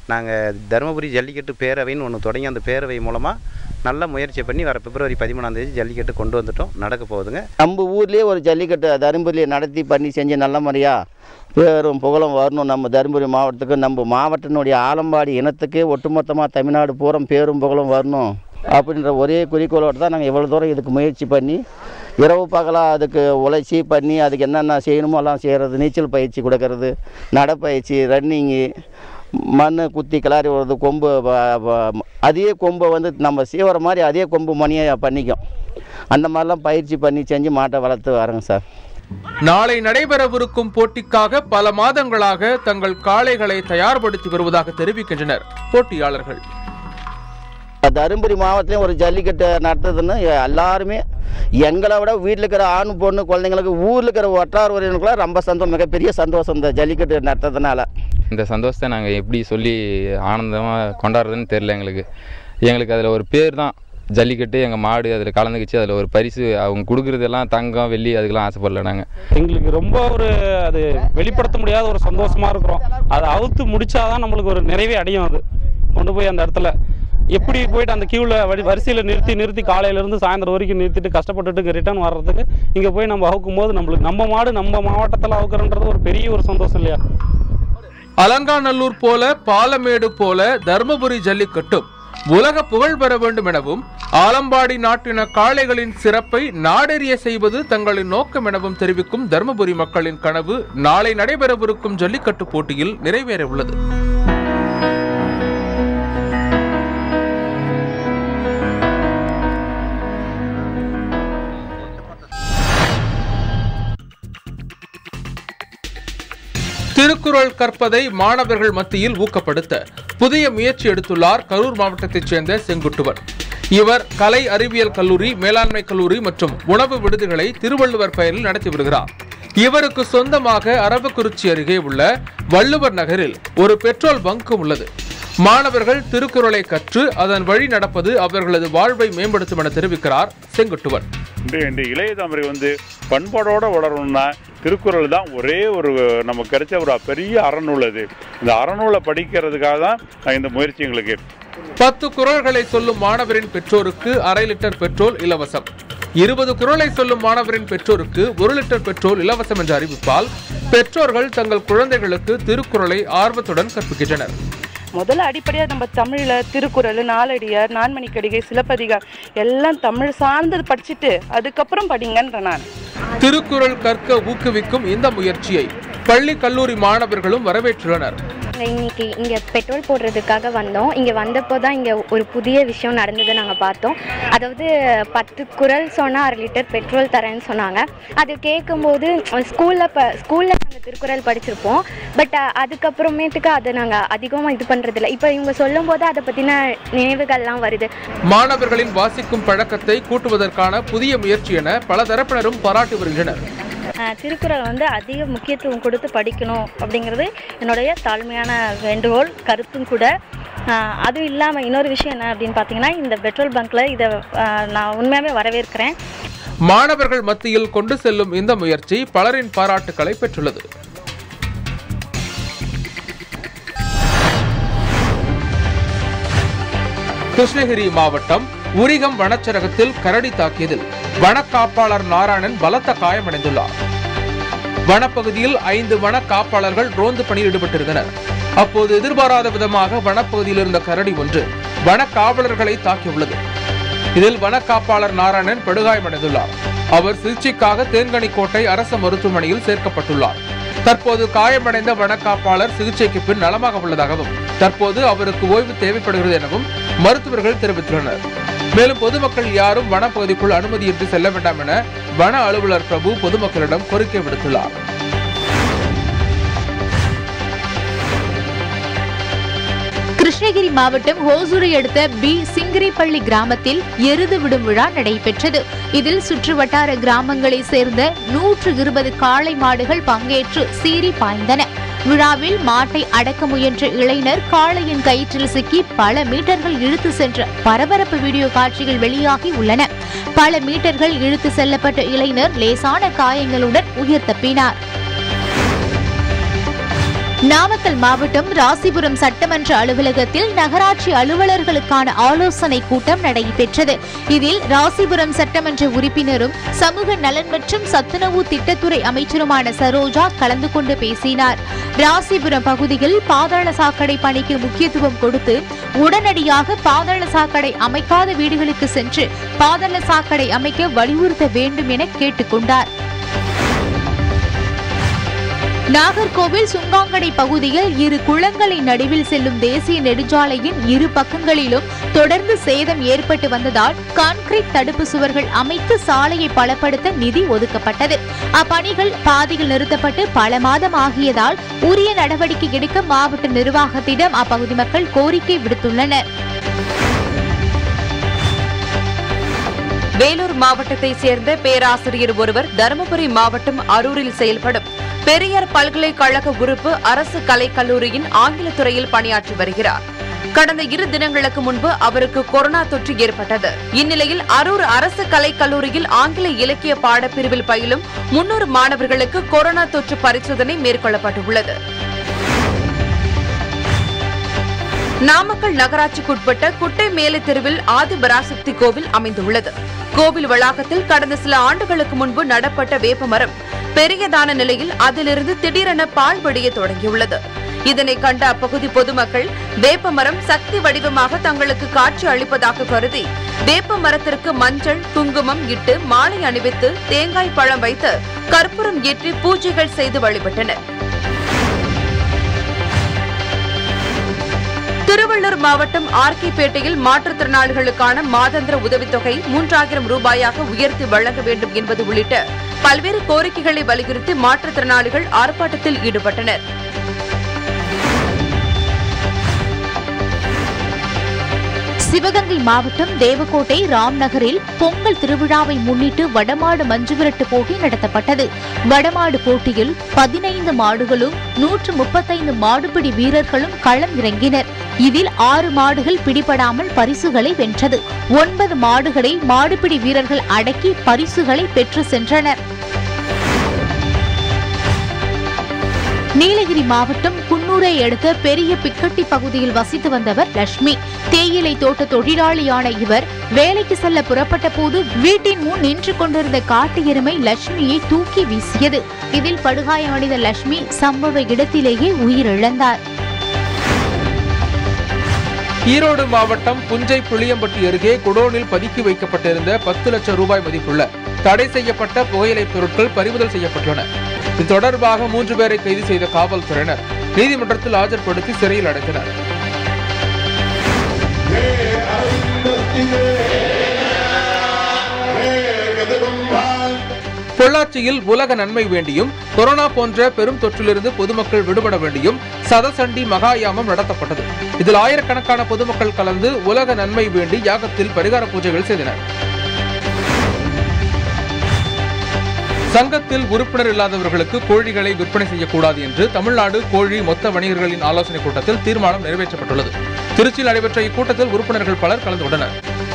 Speaker 21: நாங்கள் தருமபுரி ஜல்லிக்கட்டு பேரவைன்னு ஒன்று தொடங்கி அந்த பேரவை மூலமாக நல்ல முயற்சி பண்ணி வர பிப்ரவரி பதிமூணாம் தேதி ஜல்லிக்கட்டு கொண்டு வந்துட்டோம் நடக்க போகுதுங்க
Speaker 20: நம்ம ஊர்லேயே ஒரு ஜல்லிக்கட்டு தருமபுரியை நடத்தி பண்ணி செஞ்ச நல்ல முறையா பேரும் புகழும் வரணும் நம்ம தருமபுரி மாவட்டத்துக்கு நம்ம மாவட்டத்தினுடைய ஆலம்பாடி இனத்துக்கே ஒட்டுமொத்தமாக தமிழ்நாடு பூரம் பேரும் புகழும் வரணும் அப்படின்ற ஒரே குறிக்கோளோடு தான் நாங்கள் இவ்வளோ தூரம் இதுக்கு முயற்சி பண்ணி இரவு பகலாக அதுக்கு உழைச்சி பண்ணி அதுக்கு என்னென்ன செய்யணுமோ எல்லாம் செய்கிறது நீச்சல் பயிற்சி கொடுக்கறது நடைப்பயிற்சி ரன்னிங்கு மண் குத்தி கிளாரி விடுறது கொம்பு வ- வ- அதே கொம்பை வந்து நம்ம சீவர மாதிரி அதே கொம்பு மணியை பண்ணிக்கும் அந்த மாதிரிலாம் பயிற்சி பண்ணி செஞ்சு மாட்டை வளர்த்து வரேங்க சார்
Speaker 1: நாளை நடைபெறவிருக்கும் போட்டிக்காக பல மாதங்களாக தங்கள் காளைகளை தயார்படுத்தி வருவதாக தெரிவிக்கின்றனர் போட்டியாளர்கள்
Speaker 20: தருமபுரி மாவட்டத்திலையும் ஒரு ஜல்லிக்கட்டு நடத்துதுன்னு எல்லாருமே எங்களை விட வீட்டில் இருக்கிற ஆண் பொண்ணு குழந்தைங்களுக்கு ஊரில் இருக்கிற வட்டார உறவினர்களுக்குலாம் ரொம்ப சந்தோஷம் மிகப்பெரிய சந்தோஷம் இந்த ஜல்லிக்கட்டு நடத்துறதுனால
Speaker 4: இந்த சந்தோஷத்தை நாங்கள் எப்படி சொல்லி ஆனந்தமாக கொண்டாடுறதுன்னு தெரில எங்களுக்கு எங்களுக்கு அதில் ஒரு பேர் தான் ஜல்லிக்கட்டு எங்கள் மாடு அதில் கலந்துக்கிச்சு அதில் ஒரு பரிசு அவங்க கொடுக்குறதெல்லாம் தங்கம் வெள்ளி அதுக்கெல்லாம் ஆசைப்படல நாங்கள்
Speaker 19: எங்களுக்கு ரொம்ப ஒரு அது வெளிப்படுத்த முடியாத ஒரு சந்தோஷமா இருக்கிறோம் அதை அவுத்து முடிச்சாதான் நம்மளுக்கு ஒரு நிறைவே அடையும் அது கொண்டு போய் அந்த இடத்துல எப்படி போயிட்டு அந்த கியூவில் வரி வரிசையில் நிறுத்தி நிறுத்தி காலையிலேருந்து சாயந்தரம் வரைக்கும் நிறுத்திட்டு கஷ்டப்பட்டுட்டு ரிட்டர்ன் வர்றதுக்கு இங்கே போய் நம்ம அவுக்கும் போது நம்மளுக்கு நம்ம மாடு நம்ம மாவட்டத்தில் அவுக்குறன்றது ஒரு பெரிய ஒரு சந்தோஷம் இல்லையா
Speaker 1: அலங்காநல்லூர் போல பாலமேடு போல தர்மபுரி ஜல்லிக்கட்டும் உலக புகழ் பெற வேண்டும் எனவும் ஆலம்பாடி நாட்டின காளைகளின் சிறப்பை நாடெறிய செய்வது தங்களின் நோக்கம் எனவும் தெரிவிக்கும் தர்மபுரி மக்களின் கனவு நாளை நடைபெறவிருக்கும் ஜல்லிக்கட்டு போட்டியில் நிறைவேற உள்ளது திருக்குறள் கற்பதை மாணவர்கள் மத்தியில் ஊக்கப்படுத்த புதிய முயற்சி எடுத்துள்ளார் கரூர் மாவட்டத்தைச் சேர்ந்த செங்குட்டுவர் இவர் கலை அறிவியல் கல்லூரி மேலாண்மை கல்லூரி மற்றும் உணவு விடுதிகளை திருவள்ளுவர் பெயரில் நடத்தி வருகிறார் இவருக்கு சொந்தமாக அரவக்குறிச்சி அருகே உள்ள வள்ளுவர் நகரில் ஒரு பெட்ரோல் பங்க் உள்ளது மாணவர்கள் திருக்குறளை கற்று அதன் வழி நடப்பது அவர்களது வாழ்வை மேம்படுத்தும் என தெரிவிக்கிறார் செங்குட்டுவன்
Speaker 22: இன்று இன்று இளைய தலைமுறை வந்து பண்பாடோடு வளரணும்னா திருக்குறள் தான் ஒரே ஒரு நமக்கு கிடைச்ச ஒரு பெரிய அறநூல் அது இந்த அறநூலை படிக்கிறதுக்காக தான் இந்த முயற்சி எங்களுக்கு
Speaker 1: பத்து குறள்களை சொல்லும் மாணவரின் பெற்றோருக்கு அரை லிட்டர் பெட்ரோல் இலவசம் இருபது குறளை சொல்லும் மாணவரின் பெற்றோருக்கு ஒரு லிட்டர் பெட்ரோல் இலவசம் என்ற அறிவிப்பால் பெற்றோர்கள் தங்கள் குழந்தைகளுக்கு திருக்குறளை ஆர்வத்துடன் கற்பிக்கின்றனர்
Speaker 23: முதல்ல அடிப்படையாக நம்ம தமிழில் திருக்குறள் நாலடியார் நான்மணிக்கடிகை சிலப்பதிகார் எல்லாம் தமிழ் சார்ந்தது படிச்சுட்டு அதுக்கப்புறம் படிங்கன்ற நான்
Speaker 1: திருக்குறள் கற்க ஊக்குவிக்கும் இந்த முயற்சியை பள்ளி கல்லூரி மாணவர்களும் வரவேற்றுள்ளனர்
Speaker 24: இன்னைக்கு இங்கே பெட்ரோல் போடுறதுக்காக வந்தோம் இங்கே வந்தப்போ தான் இங்கே ஒரு புதிய விஷயம் நடந்ததை நாங்கள் பார்த்தோம் அதாவது பத்து குரல் சொன்னால் அரை லிட்டர் பெட்ரோல் தரேன்னு சொன்னாங்க அது கேட்கும்போது ஸ்கூலில் இப்போ ஸ்கூலில் நாங்கள் திருக்குறள் படிச்சிருப்போம் பட் அதுக்கப்புறமேட்டுக்கு அதை நாங்கள் அதிகமாக இது பண்ணுறதில்ல இப்போ இவங்க சொல்லும்போது அதை பற்றின நினைவுகள்லாம் வருது
Speaker 1: மாணவர்களின் வாசிக்கும் பழக்கத்தை கூட்டுவதற்கான புதிய முயற்சி என பல தரப்பினரும் பாராட்டி வருகின்றனர்
Speaker 25: அஹ், திருக்குறள் வந்து அதிக முக்கியத்துவம் கொடுத்து படிக்கணும் அப்படிங்கிறது என்னுடைய தாழ்மையான வேண்டுகோள் கருத்தும் கூட அஹ், அதுவும் இல்லாமல் இன்னொரு விஷயம் என்ன அப்படின்னு பார்த்தீங்கன்னா இந்த பெட்ரோல் பங்க்கில் இதை அஹ், நான் உண்மையாகவே வரவேற்கிறேன்
Speaker 1: மாணவர்கள் மத்தியில் கொண்டு செல்லும் இந்த முயற்சி பலரின் பாராட்டுக்களை பெற்றுள்ளது கிருஷ்ணகிரி மாவட்டம் உரிகம் வனச்சரகத்தில் கரடி தாக்கியதில் வனக்காப்பாளர் நாராயணன் பலத்த காயமடைந்துள்ளார் வனப்பகுதியில் ஐந்து வன காப்பாளர்கள் ரோந்து பணியில் ஈடுபட்டிருந்தனர் அப்போது எதிர்பாராத விதமாக வனப்பகுதியில் இருந்த கரடி ஒன்று வன காவலர்களை தாக்கியுள்ளது இதில் வனக்காப்பாளர் நாராயணன் படுகாயமடைந்துள்ளார் அவர் சிகிச்சைக்காக தேன்கனிக்கோட்டை அரசு மருத்துவமனையில் சேர்க்கப்பட்டுள்ளார் தற்போது காயமடைந்த வனக்காப்பாளர் சிகிச்சைக்கு பின் நலமாக உள்ளதாகவும் தற்போது அவருக்கு ஓய்வு தேவைப்படுகிறது எனவும் மருத்துவர்கள் தெரிவித்துள்ளனர் மேலும் பொதுமக்கள் யாரும் வனப்பகுதிக்குள் அனுமதியின்றி செல்ல வேண்டாம் என வன அலுவலர் பிரபு பொதுமக்களிடம் கோரிக்கை விடுத்துள்ளார்
Speaker 18: கிருஷ்ணகிரி மாவட்டம் ஹோசூரை அடுத்த பி சிங்கிரிப்பள்ளி கிராமத்தில் எருது விடும் விழா நடைபெற்றது இதில் சுற்றுவட்டார கிராமங்களைச் சேர்ந்த நூற்று இருபது காளை மாடுகள் பங்கேற்று சீறி பாய்ந்தன விழாவில் மாட்டை அடக்க முயன்ற இளைஞர் காளையின் கயிற்றில் சிக்கி பல மீட்டர்கள் இழுத்து சென்ற பரபரப்பு வீடியோ காட்சிகள் வெளியாகி உள்ளன பல மீட்டர்கள் இழுத்து செல்லப்பட்ட இளைஞர் லேசான காயங்களுடன் உயிர் தப்பினார் நாமக்கல் மாவட்டம் ராசிபுரம் சட்டமன்ற அலுவலகத்தில் நகராட்சி அலுவலர்களுக்கான ஆலோசனை கூட்டம் நடைபெற்றது இதில் ராசிபுரம் சட்டமன்ற உறுப்பினரும் சமூக நலன் மற்றும் சத்துணவு திட்டத்துறை அமைச்சருமான சரோஜா கலந்து கொண்டு பேசினார் ராசிபுரம் பகுதியில் பாதாள சாக்கடை பணிக்கு முக்கியத்துவம் கொடுத்து உடனடியாக பாதாள சாக்கடை அமைக்காத வீடுகளுக்கு சென்று பாதாள சாக்கடை அமைக்க வலியுறுத்த வேண்டும் என கேட்டுக்கொண்டார் நாகர்கோவில் சுங்காங்கடை பகுதியில் இரு குளங்களின் நடுவில் செல்லும் தேசிய நெடுஞ்சாலையின் இரு பக்கங்களிலும் தொடர்ந்து சேதம் ஏற்பட்டு வந்ததால் கான்கிரீட் தடுப்பு சுவர்கள் அமைத்து சாலையை பலப்படுத்த நிதி ஒதுக்கப்பட்டது அப்பணிகள் பாதியில் நிறுத்தப்பட்டு பல மாதம் ஆகியதால் உரிய நடவடிக்கை எடுக்க மாவட்ட நிர்வாகத்திடம் அப்பகுதி மக்கள் கோரிக்கை விடுத்துள்ளனர்
Speaker 17: வேலூர் மாவட்டத்தை சேர்ந்த பேராசிரியர் ஒருவர் தருமபுரி மாவட்டம் அரூரில் செயல்படும் பெரியார் பல்கலைக்கழக உறுப்பு அரசு கலைக் கல்லூரியின் ஆங்கில துறையில் பணியாற்றி வருகிறார் கடந்த இரு தினங்களுக்கு முன்பு அவருக்கு கொரோனா தொற்று ஏற்பட்டது இந்நிலையில் அரூர் அரசு கலைக் கல்லூரியில் ஆங்கில இலக்கிய பாடப்பிரிவில் பயிலும் முன்னூறு மாணவர்களுக்கு கொரோனா தொற்று பரிசோதனை மேற்கொள்ளப்பட்டுள்ளது நாமக்கல் நகராட்சிக்குட்பட்ட குட்டை மேலே தெருவில் ஆதிபராசக்தி கோவில் அமைந்துள்ளது கோவில் வளாகத்தில் கடந்த சில ஆண்டுகளுக்கு முன்பு நடப்பட்ட வேப்பமரம் பெரியதான நிலையில் அதிலிருந்து திடீரென பால் வடிய தொடங்கியுள்ளது இதனை கண்ட அப்பகுதி பொதுமக்கள் வேப்பமரம் சக்தி வடிவமாக தங்களுக்கு காட்சி அளிப்பதாக கருதி வேப்ப மரத்திற்கு மஞ்சள் குங்குமம் இட்டு மாலை அணிவித்து தேங்காய் பழம் வைத்து கற்பூரம் ஏற்றி பூஜைகள் செய்து வழிபட்டனர் திருவள்ளூர் மாவட்டம் ஆர்கேபேட்டையில் மாற்றுத்திறனாளிகளுக்கான மாதாந்திர உதவித்தொகை மூன்றாயிரம் ரூபாயாக உயர்த்தி வழங்க வேண்டும் என்பது உள்ளிட்ட பல்வேறு கோரிக்கைகளை வலியுறுத்தி மாற்றுத்திறனாளிகள் ஆர்ப்பாட்டத்தில் ஈடுபட்டனர்
Speaker 18: சிவகங்கை மாவட்டம் தேவக்கோட்டை ராம்நகரில் பொங்கல் திருவிழாவை முன்னிட்டு வடமாடு மஞ்சுவிரட்டு போட்டி நடத்தப்பட்டது வடமாடு போட்டியில் பதினைந்து மாடுகளும் நூற்று முப்பத்தைந்து மாடுபிடி வீரர்களும் களம் இறங்கினர் இதில் ஆறு மாடுகள் பிடிபடாமல் பரிசுகளை வென்றது ஒன்பது மாடுகளை மாடுபிடி வீரர்கள் அடக்கி பரிசுகளை பெற்று சென்றனர் நீலகிரி மாவட்டம் குன்னூரை அடுத்த பெரிய பிக்கட்டி பகுதியில் வசித்து வந்தவர் லட்சுமி தேயிலை தோட்ட தொழிலாளியான இவர் வேலைக்கு செல்ல புறப்பட்ட போது வீட்டின் முன் நின்று கொண்டிருந்த காட்டு எருமை லட்சுமியை தூக்கி வீசியது இதில் படுகாயமடைந்த லட்சுமி சம்பவ இடத்திலேயே உயிரிழந்தார்
Speaker 1: ஈரோடு மாவட்டம் புஞ்சை புளியம்பட்டி அருகே குடோனில் பதுக்கி வைக்கப்பட்டிருந்த பத்து லட்சம் ரூபாய் மதிப்புள்ள தடை செய்யப்பட்ட புகையிலை பொருட்கள் பறிமுதல் செய்யப்பட்டுள்ளன இது தொடர்பாக மூன்று பேரை கைது செய்த காவல்துறையினர் நீதிமன்றத்தில் ஆஜர்படுத்தி சிறையில் அடைத்தனர் பொள்ளாச்சியில் உலக நன்மை வேண்டியும் கொரோனா போன்ற பெரும் தொற்றிலிருந்து பொதுமக்கள் விடுபட வேண்டியும் சதசண்டி மகாயாமம் நடத்தப்பட்டது இதில் ஆயிரக்கணக்கான பொதுமக்கள் கலந்து உலக நன்மை வேண்டி யாகத்தில் பரிகார பூஜைகள் செய்தனர் சங்கத்தில் உறுப்பினர் இல்லாதவர்களுக்கு கோழிகளை விற்பனை செய்யக்கூடாது என்று தமிழ்நாடு கோழி மொத்த வணிகர்களின் ஆலோசனைக் கூட்டத்தில் தீர்மானம் நிறைவேற்றப்பட்டுள்ளது திருச்சியில் நடைபெற்ற இக்கூட்டத்தில் உறுப்பினர்கள் பலர் கலந்து கொண்டனர்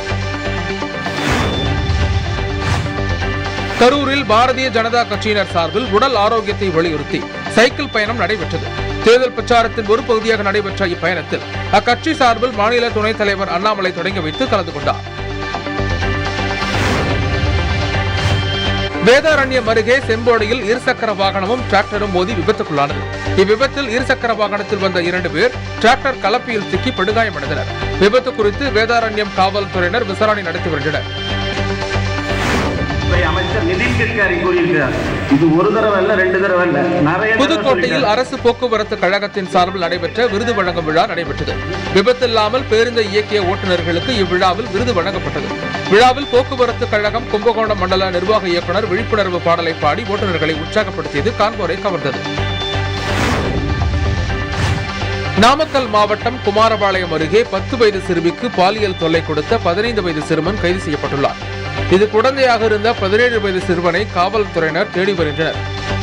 Speaker 1: கரூரில் பாரதிய ஜனதா கட்சியினர் சார்பில் உடல் ஆரோக்கியத்தை வலியுறுத்தி சைக்கிள் பயணம் நடைபெற்றது தேர்தல் பிரச்சாரத்தின் ஒரு பகுதியாக நடைபெற்ற இப்பயணத்தில் அக்கட்சி சார்பில் மாநில துணைத் தலைவர் அண்ணாமலை தொடங்கி வைத்து கலந்து கொண்டார் வேதாரண்யம் அருகே செம்போடையில் இருசக்கர வாகனமும் டிராக்டரும் மோதி விபத்துக்குள்ளானது இவ்விபத்தில் இருசக்கர வாகனத்தில் வந்த இரண்டு பேர் டிராக்டர் கலப்பியில் சிக்கி படுகாயமடைந்தனர் விபத்து குறித்து வேதாரண்யம் காவல்துறையினர் விசாரணை நடத்தி வருகின்றனர்
Speaker 3: அமைச்சர் நிதின் கட்கரி கூறியிருக்கிறார் இது ஒரு தடவை இல்ல ரெண்டு தடவை இல்ல நிறைய தடவை
Speaker 1: புதுக்கோட்டையில் அரசு போக்குவரத்து கழகத்தின் சார்பில் நடைபெற்ற விருது வழங்கும் விழா நடைபெற்றது விபத்தில்லாமல் பேருந்தை இயக்கிய ஓட்டுநர்களுக்கு இவ்விழாவில் விருது வழங்கப்பட்டது விழாவில் போக்குவரத்து கழகம் கும்பகோணம் மண்டல நிர்வாக இயக்குநர் விழிப்புணர்வு பாடலை பாடி ஓட்டுநர்களை உற்சாகப்படுத்தியது காண்போரை கவர்ந்தது நாமக்கல் மாவட்டம் குமாரபாளையம் அருகே பத்து வயது சிறுமிக்கு பாலியல் தொல்லை கொடுத்த பதினைந்து வயது சிறுவன் கைது செய்யப்பட்டுள்ளார் இது குழந்தையாக இருந்த பதினேழு வயது சிறுவனை காவல்துறையினர் தேடி வருகின்றனர்